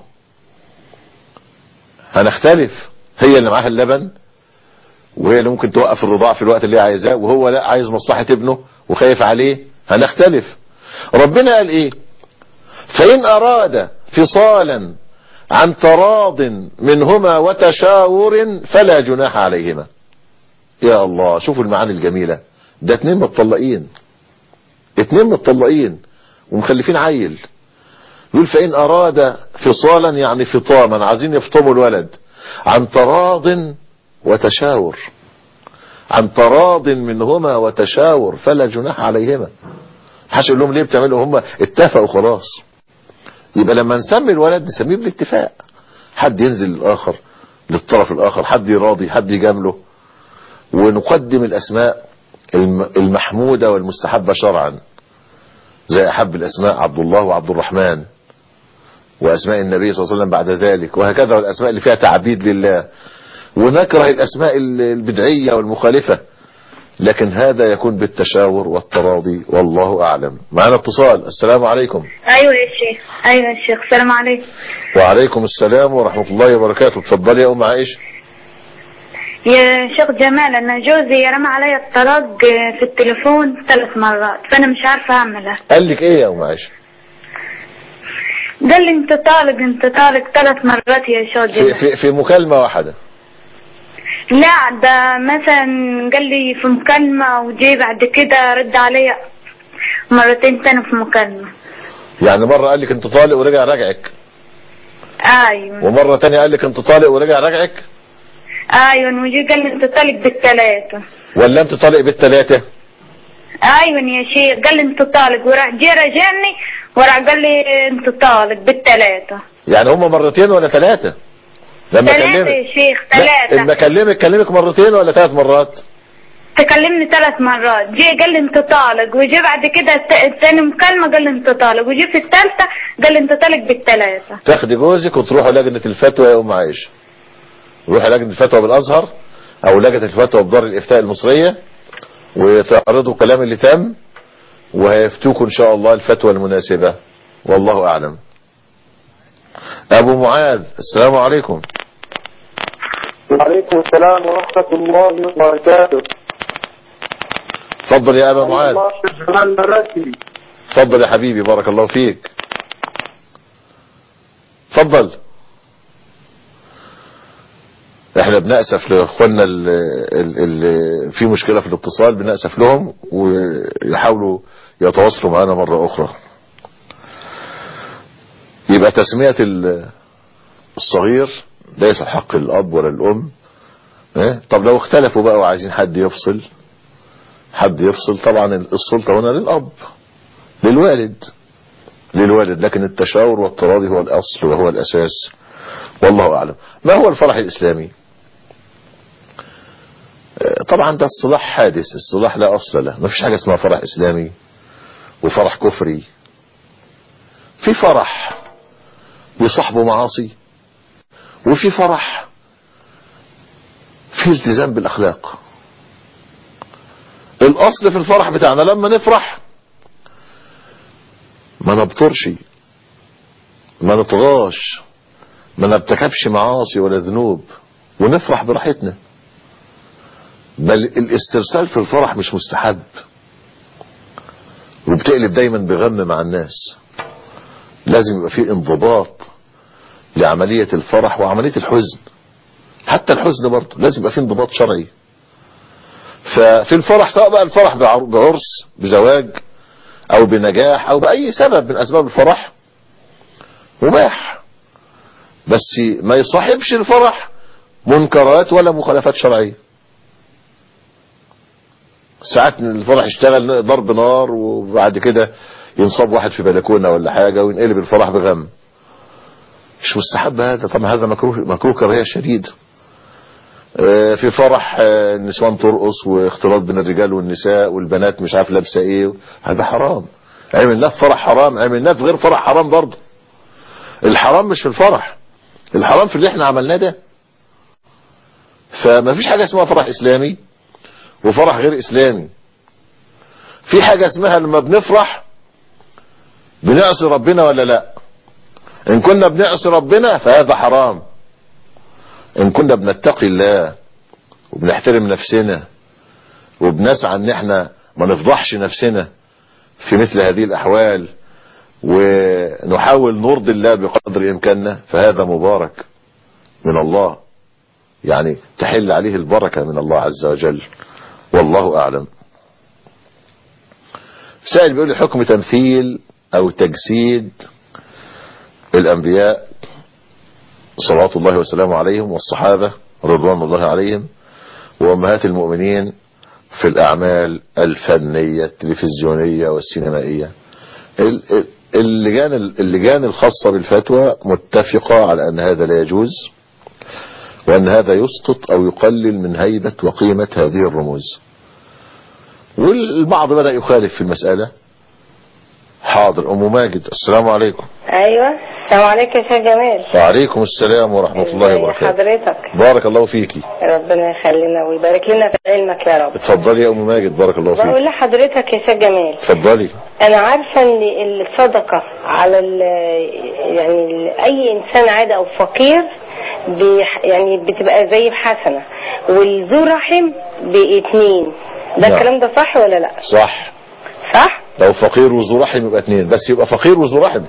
Speaker 2: هنختلف هي اللي معاها اللبن وهي اللي ممكن توقف الرضاع في الوقت اللي هي عايزاه وهو لا عايز مصلحة ابنه وخايف عليه هنختلف ربنا قال ايه فإن أراد فصالا عن تراض منهما وتشاور فلا جناح عليهما يا الله شوفوا المعاني الجميلة ده اتنين متطلقين اتنين متطلقين ومخلفين عيل يقول فإن أراد فصالا يعني فطاما عايزين يفطموا الولد عن تراض وتشاور عن تراض منهما وتشاور فلا جناح عليهما حش يقول لهم ليه بتعملوا هم اتفقوا خلاص يبقى لما نسمي الولد نسميه بالاتفاق حد ينزل للآخر للطرف الآخر حد يراضي حد يجامله ونقدم الأسماء المحمودة والمستحبة شرعا زي أحب الأسماء عبد الله وعبد الرحمن وأسماء النبي صلى الله عليه وسلم بعد ذلك وهكذا والأسماء اللي فيها تعبيد لله ونكره الأسماء البدعية والمخالفة لكن هذا يكون بالتشاور والتراضي والله أعلم معنا اتصال السلام عليكم
Speaker 5: ايوه يا شيخ ايوه يا شيخ السلام عليكم
Speaker 2: وعليكم السلام ورحمة الله وبركاته تفضلي يا أم عائشة
Speaker 5: يا شيخ جمال انا جوزي رمى علي الطلاق في التليفون ثلاث مرات فانا مش عارفه اعملها
Speaker 2: قال لك ايه يا أم عائشة
Speaker 5: قال لي انت طالق انت طالق ثلاث مرات يا شيخ
Speaker 2: في,
Speaker 5: جمال
Speaker 2: في, في مكالمة واحدة
Speaker 5: لا ده مثلا قال لي في مكالمة وجي بعد كده رد عليا مرتين تاني في مكالمة
Speaker 2: يعني مرة قال لك انت طالق ورجع راجعك
Speaker 5: ايوه
Speaker 2: ومرة تانية قال لك انت طالق ورجع راجعك
Speaker 5: ايوه وجي قال لي انت طالق بالثلاثة
Speaker 2: ولا انت طالق بالثلاثة
Speaker 5: ايوه يا شيخ قال لي انت طالق وراح جه رجعني وراح قال لي انت طالق بالثلاثة
Speaker 2: يعني هما مرتين ولا ثلاثة لما
Speaker 5: ثلاثة
Speaker 2: كلمك
Speaker 5: يا شيخ
Speaker 2: لا،
Speaker 5: ثلاثة
Speaker 2: لما كلمك كلمك مرتين ولا ثلاث مرات
Speaker 5: تكلمني ثلاث مرات جه قال لي انت طالق وجي بعد كده الت- تاني مكالمة قال لي انت طالق وجي في الثالثة قال لي انت طالق بالثلاثة
Speaker 2: تاخدي جوزك وتروحوا لجنة الفتوى يا أم عائشة روحي لجنة الفتوى بالأزهر أو لجنة الفتوى بدار الإفتاء المصرية وتعرضوا الكلام اللي تم وهيفتوكوا إن شاء الله الفتوى المناسبة والله أعلم أبو معاذ السلام عليكم
Speaker 11: وعليكم السلام ورحمة الله وبركاته
Speaker 2: تفضل يا أبا معاذ
Speaker 11: الله شيخ جمال مراسي
Speaker 2: تفضل يا حبيبي بارك الله فيك تفضل احنا بنأسف لاخواننا اللي في مشكلة في الاتصال بنأسف لهم ويحاولوا يتواصلوا معنا مرة اخرى يبقى تسمية ال- الصغير ليس حق الاب ولا الام إيه؟ طب لو اختلفوا بقى وعايزين حد يفصل حد يفصل طبعا السلطة هنا للاب للوالد للوالد لكن التشاور والتراضي هو الأصل وهو الأساس والله أعلم ما هو الفرح الإسلامي آه، طبعا ده اصطلاح حادث اصطلاح لا أصل له ما فيش حاجة اسمها فرح إسلامي وفرح كفري في فرح يصاحبه معاصي وفي فرح في التزام بالاخلاق الاصل في الفرح بتاعنا لما نفرح ما نبطرش ما نطغاش ما نرتكبش معاصي ولا ذنوب ونفرح براحتنا بل الاسترسال في الفرح مش مستحب وبتقلب دايما بغم مع الناس لازم يبقى في انضباط لعملية الفرح وعملية الحزن حتى الحزن برضه لازم يبقى في انضباط شرعي ففي الفرح سواء بقى الفرح بعر- بعرس بزواج او بنجاح او باي سبب من اسباب الفرح مباح بس ما يصاحبش الفرح منكرات ولا مخالفات شرعيه ساعات الفرح يشتغل ضرب نار وبعد كده ينصاب واحد في بلكونه ولا حاجه وينقلب الفرح بغم مش مستحب هذا طبعا هذا مكروه مكروه كراهيه شديده آه، في فرح آه، النسوان ترقص واختلاط بين الرجال والنساء والبنات مش عارف لابسه ايه هذا حرام عملناه في فرح حرام عملناه في غير فرح حرام برضه الحرام مش في الفرح الحرام في اللي احنا عملناه ده فما فيش حاجه اسمها فرح اسلامي وفرح غير اسلامي في حاجه اسمها لما بنفرح بنعصي ربنا ولا لا ان كنا بنعصي ربنا فهذا حرام ان كنا بنتقي الله وبنحترم نفسنا وبنسعى ان احنا ما نفضحش نفسنا في مثل هذه الاحوال ونحاول نرضي الله بقدر امكاننا فهذا مبارك من الله يعني تحل عليه البركة من الله عز وجل والله اعلم سائل بيقول لي حكم تمثيل او تجسيد الانبياء صلوات الله وسلامه عليهم والصحابة رضوان الله عليهم وأمهات المؤمنين في الأعمال الفنية التلفزيونية والسينمائية ال- ال- اللجان اللجان الخاصة بالفتوى متفقة على أن هذا لا يجوز وأن هذا يسقط أو يقلل من هيبة وقيمة هذه الرموز والبعض بدأ يخالف في المسألة حاضر أم ماجد السلام عليكم
Speaker 16: ايوه السلام عليكم يا شيخ جمال
Speaker 2: وعليكم السلام ورحمة الله
Speaker 16: ازي
Speaker 2: وبركاته
Speaker 16: حضرتك
Speaker 2: بارك الله فيكي
Speaker 16: ربنا يخلينا ويبارك لنا في علمك يا رب
Speaker 2: اتفضلي يا ام ماجد بارك الله فيك
Speaker 16: بقول لحضرتك يا شيخ جمال
Speaker 2: اتفضلي
Speaker 16: انا عارفه ان الصدقه على ال يعني ال- اي انسان عادي او فقير بيح يعني بتبقى زي بحسنه والذو رحم باتنين ده
Speaker 2: نعم.
Speaker 16: الكلام ده صح ولا لا
Speaker 2: صح
Speaker 16: صح
Speaker 2: لو فقير وذو رحم يبقى اتنين بس يبقى فقير وذو رحم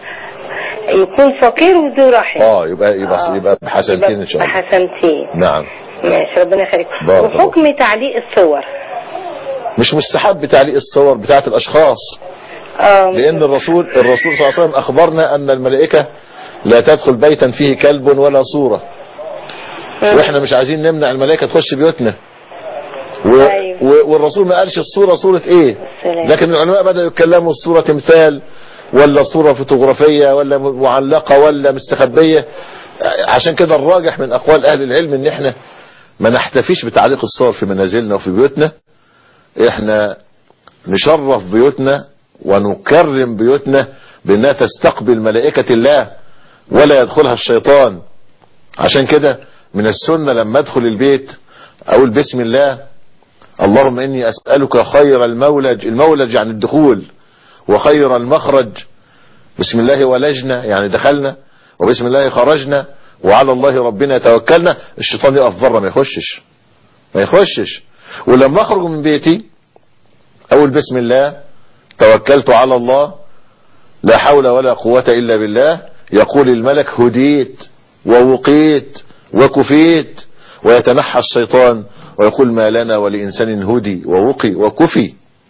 Speaker 16: يكون فقير وذو رحم
Speaker 2: اه يبقى يبقى يبقى بحسنتين ان شاء الله
Speaker 16: بحسنتين
Speaker 2: نعم
Speaker 16: ماشي ربنا يخليك
Speaker 2: بارك الله.
Speaker 16: وحكم تعليق الصور
Speaker 2: مش مستحب تعليق الصور بتاعت الاشخاص
Speaker 16: اه
Speaker 2: لان الرسول الرسول صلى الله عليه وسلم اخبرنا ان الملائكة لا تدخل بيتا فيه كلب ولا صورة واحنا مش عايزين نمنع الملائكة تخش بيوتنا و... و... والرسول ما قالش الصورة صورة ايه لكن العلماء بدأوا يتكلموا الصورة تمثال ولا صورة فوتوغرافية ولا م- معلقة ولا مستخبية عشان كده الراجح من اقوال اهل العلم ان احنا ما نحتفيش بتعليق الصور في منازلنا وفي بيوتنا احنا نشرف بيوتنا ونكرم بيوتنا بانها تستقبل ملائكة الله ولا يدخلها الشيطان عشان كده من السنة لما ادخل البيت اقول بسم الله اللهم اني اسألك خير المولج المولج يعني الدخول وخير المخرج بسم الله ولجنا يعني دخلنا وبسم الله خرجنا وعلى الله ربنا توكلنا الشيطان يقف بره ما يخشش ما يخشش ولما اخرج من بيتي اقول بسم الله توكلت على الله لا حول ولا قوة الا بالله يقول الملك هديت ووقيت وكفيت ويتنحى الشيطان ويقول ما لنا ولإنسان هدي ووقي وكفي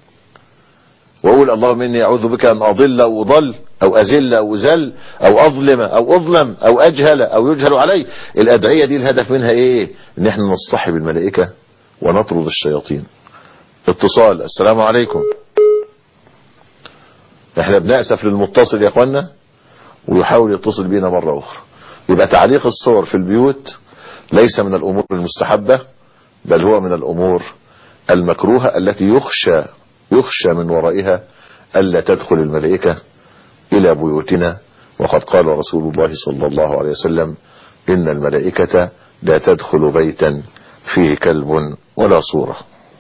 Speaker 2: وأقول اللهم إني أعوذ بك أن أضل أو أضل أو أزل أو أزل أو أظلم أو أظلم أو أجهل أو يجهل علي الأدعية دي الهدف منها إيه إن إحنا نصحب الملائكة ونطرد الشياطين اتصال السلام عليكم احنا بنأسف للمتصل يا اخوانا ويحاول يتصل بينا مرة اخرى يبقى تعليق الصور في البيوت ليس من الامور المستحبة بل هو من الامور المكروهة التي يخشى يخشى من ورائها الا تدخل الملائكة إلى بيوتنا وقد قال رسول الله صلى الله عليه وسلم إن الملائكة لا تدخل بيتا فيه كلب ولا صورة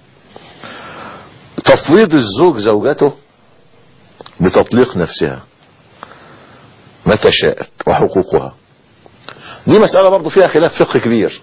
Speaker 2: تفويض الزوج زوجته بتطليق نفسها متى شاءت وحقوقها دي مسألة برضو فيها خلاف فقه كبير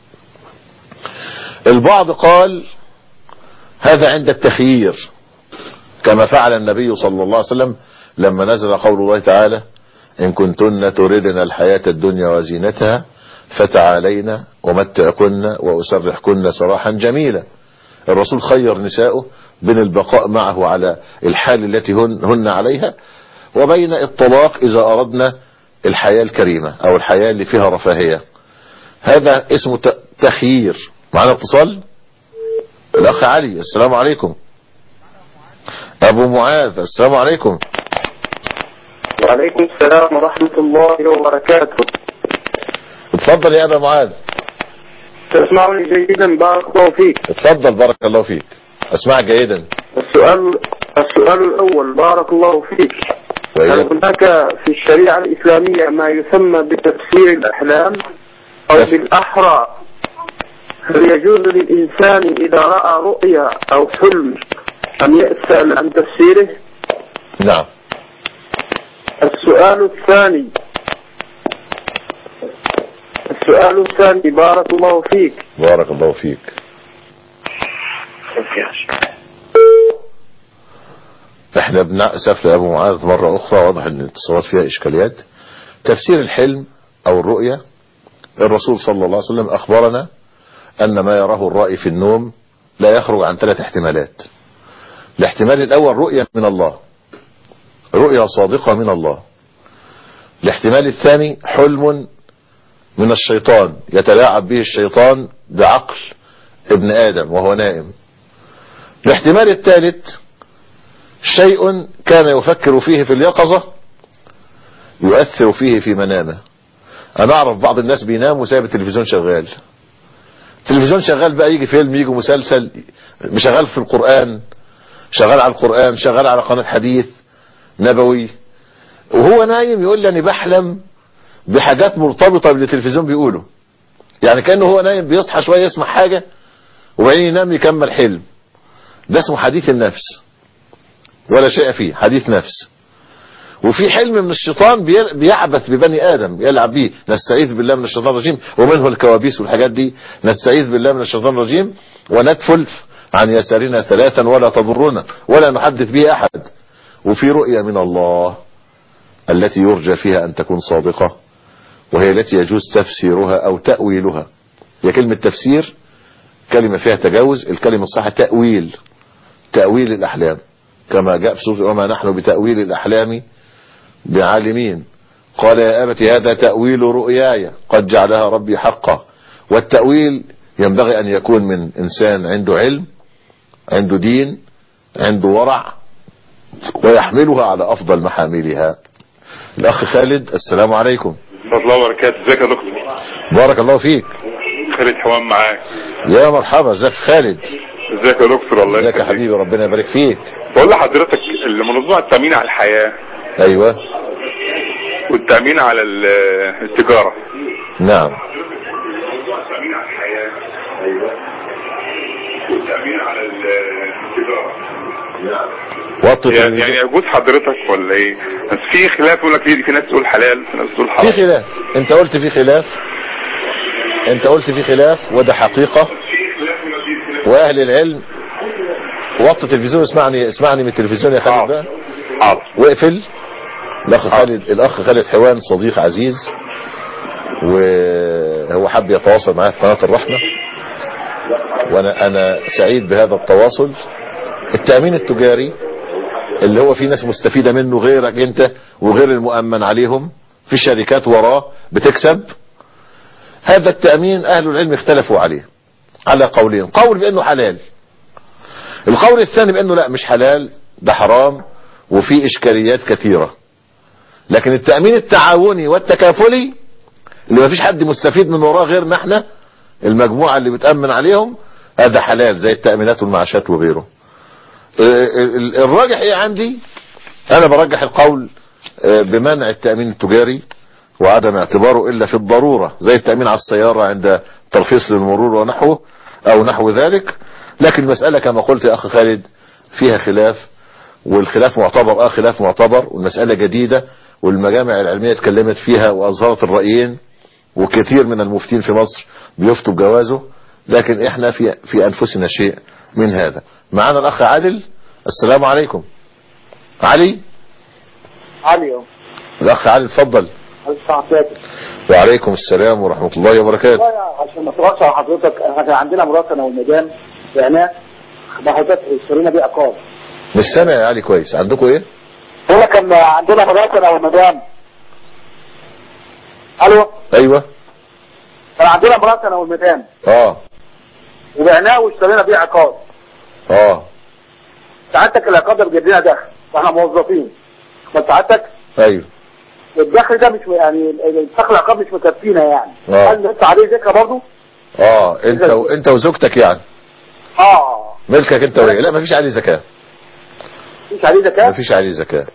Speaker 2: البعض قال هذا عند التخيير كما فعل النبي صلى الله عليه وسلم لما نزل قول الله تعالى إن كنتن تردن الحياة الدنيا وزينتها فتعالينا ومتعكن وأسرحكن سراحا جميلا الرسول خير نساؤه بين البقاء معه على الحال التي هن, هن عليها وبين الطلاق إذا أردنا الحياة الكريمة أو الحياة اللي فيها رفاهية هذا اسمه تخيير معنا اتصال الأخ علي السلام عليكم أبو معاذ السلام عليكم
Speaker 11: وعليكم السلام ورحمة الله وبركاته
Speaker 2: اتفضل يا أبا معاذ
Speaker 11: تسمعني جيدا بارك الله فيك
Speaker 2: اتفضل بارك الله فيك اسمعك جيدا
Speaker 11: السؤال السؤال الأول بارك الله فيك هل
Speaker 2: وإياك.
Speaker 11: هناك في الشريعة الإسلامية ما يسمى بتفسير الأحلام أو بالأحرى هل يجوز للإنسان إذا رأى رؤيا أو حلم أن يسأل عن تفسيره
Speaker 2: نعم
Speaker 11: السؤال الثاني السؤال الثاني بارك الله فيك
Speaker 2: بارك الله فيك احنا بنأسف لأبو معاذ مرة أخرى واضح أن الاتصالات فيها إشكاليات تفسير الحلم أو الرؤية الرسول صلى الله عليه وسلم أخبرنا أن ما يراه الرائي في النوم لا يخرج عن ثلاث احتمالات الاحتمال الأول رؤية من الله رؤية صادقة من الله الاحتمال الثاني حلم من الشيطان يتلاعب به الشيطان بعقل ابن آدم وهو نائم الاحتمال الثالث شيء كان يفكر فيه في اليقظة يؤثر فيه في منامه انا اعرف بعض الناس بينام وسايب التلفزيون شغال التلفزيون شغال بقى يجي فيلم يجي مسلسل شغال في القرآن شغال على القرآن شغال على قناة حديث نبوي وهو نايم يقول لي انا بحلم بحاجات مرتبطة بالتلفزيون بيقوله يعني كأنه هو نايم بيصحى شوية يسمع حاجة وبعدين ينام يكمل حلم ده اسمه حديث النفس ولا شيء فيه حديث نفس وفي حلم من الشيطان بي- بيعبث ببني آدم يلعب بيه نستعيذ بالله من الشيطان الرجيم ومنه الكوابيس والحاجات دي نستعيذ بالله من الشيطان الرجيم وندفل عن يسارنا ثلاثا ولا تضرنا ولا نحدث به أحد وفي رؤية من الله التي يرجى فيها أن تكون صادقة وهي التي يجوز تفسيرها أو تأويلها هي كلمة تفسير كلمة فيها تجاوز الكلمة الصح تأويل تأويل الأحلام كما جاء في سورة وما نحن بتأويل الأحلام بعالمين قال يا أبت هذا تأويل رؤياي قد جعلها ربي حقا والتأويل ينبغي أن يكون من إنسان عنده علم عنده دين عنده ورع ويحملها على أفضل محاملها الأخ خالد السلام عليكم
Speaker 17: ورحمة الله وبركاته ازيك يا دكتور
Speaker 2: بارك الله فيك
Speaker 17: خالد حوام معاك
Speaker 2: يا مرحبا ازيك خالد
Speaker 17: ازيك يا دكتور الله
Speaker 2: ازيك يا حبيبي ربنا يبارك فيك
Speaker 17: بقول لحضرتك المنظمة التأمين على الحياة
Speaker 2: ايوه
Speaker 17: والتأمين على ال- التجارة
Speaker 2: نعم
Speaker 17: التأمين على الحياة ايوه والتأمين على التجارة
Speaker 2: وطي
Speaker 17: يعني يعني يجوز حضرتك ولا ايه بس في خلاف يقول لك ليه في ناس تقول حلال في ناس تقول
Speaker 2: في
Speaker 17: حرام
Speaker 2: خلاف انت قلت في خلاف انت قلت في خلاف وده حقيقة واهل العلم وطي التلفزيون اسمعني اسمعني من التلفزيون يا خالد بقى واقفل الاخ خالد الاخ خالد حوان صديق عزيز وهو حب يتواصل معايا في قناة الرحمة وانا انا سعيد بهذا التواصل التأمين التجاري اللي هو في ناس مستفيدة منه غيرك انت وغير المؤمن عليهم في شركات وراه بتكسب هذا التأمين اهل العلم اختلفوا عليه على قولين قول بانه حلال القول الثاني بانه لا مش حلال ده حرام وفي اشكاليات كثيرة لكن التأمين التعاوني والتكافلي اللي ما فيش حد مستفيد من وراه غيرنا احنا المجموعة اللي بتأمن عليهم هذا حلال زي التأمينات والمعاشات وغيره ال- ال- الراجح ايه عندي انا برجح القول آه، بمنع التأمين التجاري وعدم اعتباره إلا في الضرورة زي التأمين على السيارة عند ترخيص للمرور ونحوه أو نحو ذلك لكن المسألة كما قلت يا أخ خالد فيها خلاف والخلاف معتبر اه خلاف معتبر والمسألة جديدة والمجامع العلمية اتكلمت فيها وأظهرت الرأيين وكثير من المفتين في مصر بيفتوا بجوازه لكن احنا في في انفسنا شيء من هذا معنا الاخ عادل السلام عليكم علي
Speaker 18: علي
Speaker 2: الاخ علي اتفضل
Speaker 18: الساعة
Speaker 2: وعليكم السلام ورحمة الله وبركاته
Speaker 18: عشان ما تروحش على حضرتك احنا كان عندنا مرات انا والمدام هناك حضرتك اشترينا بيه عقار
Speaker 2: مش سامع يا علي كويس عندكم ايه
Speaker 18: هنا كان عندنا مرات انا والمدام الو
Speaker 2: ايوه
Speaker 18: كان عندنا مرات انا والمدام
Speaker 2: اه
Speaker 18: وبعناه واشترينا بيه عقار
Speaker 2: اه
Speaker 18: سعادتك العقار ده بيجيب لنا دخل واحنا موظفين بس سعادتك
Speaker 2: ايوه
Speaker 18: الدخل ده مش يعني الدخل العقار مش مكفينا يعني
Speaker 2: آه.
Speaker 18: هل انت عليه ذكر برضه؟
Speaker 2: اه انت و... انت وزوجتك يعني
Speaker 18: اه
Speaker 2: ملكك انت وهي لا مفيش عليه زكاة
Speaker 18: مش عليه زكاه؟
Speaker 2: مفيش عليه زكاة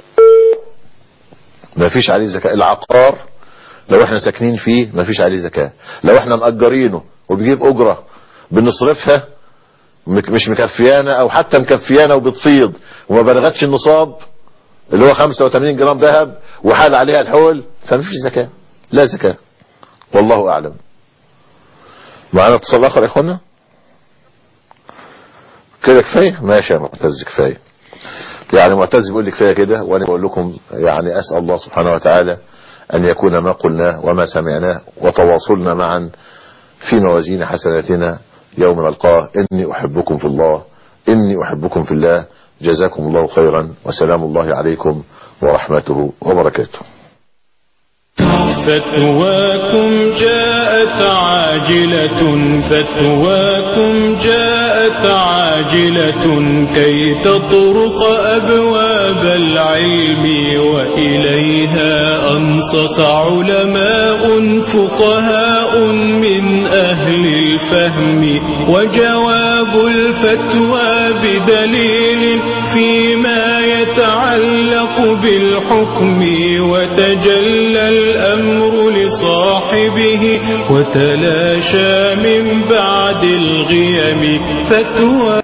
Speaker 2: مفيش عليه زكاة العقار لو احنا ساكنين فيه مفيش عليه زكاة لو احنا مأجرينه وبيجيب اجرة بنصرفها مك- مش مكفيانا او حتى مكفيانا وبتفيض وما بلغتش النصاب اللي هو 85 جرام ذهب وحال عليها الحول فمفيش زكاة لا زكاة والله اعلم معنا اتصال اخر يا اخوانا كده كفاية ماشي يا معتز كفاية يعني معتز بيقول لي كفاية كده وانا بقول لكم يعني اسأل الله سبحانه وتعالى ان يكون ما قلناه وما سمعناه وتواصلنا معا في موازين حسناتنا يوم نلقاه اني احبكم في الله اني احبكم في الله جزاكم الله خيرا وسلام الله عليكم ورحمته وبركاته
Speaker 1: فتواكم جاءت عاجلة فتواكم جاءت عاجلة كي تطرق أبواب العلم وإليها أنصت علماء فقهاء من أهل الفهم وجواب الفتوى بدليل فيما يتعلق بالحكم وتجلى الأمر لصاحبه وتلاشى من بعد الغيم فتوى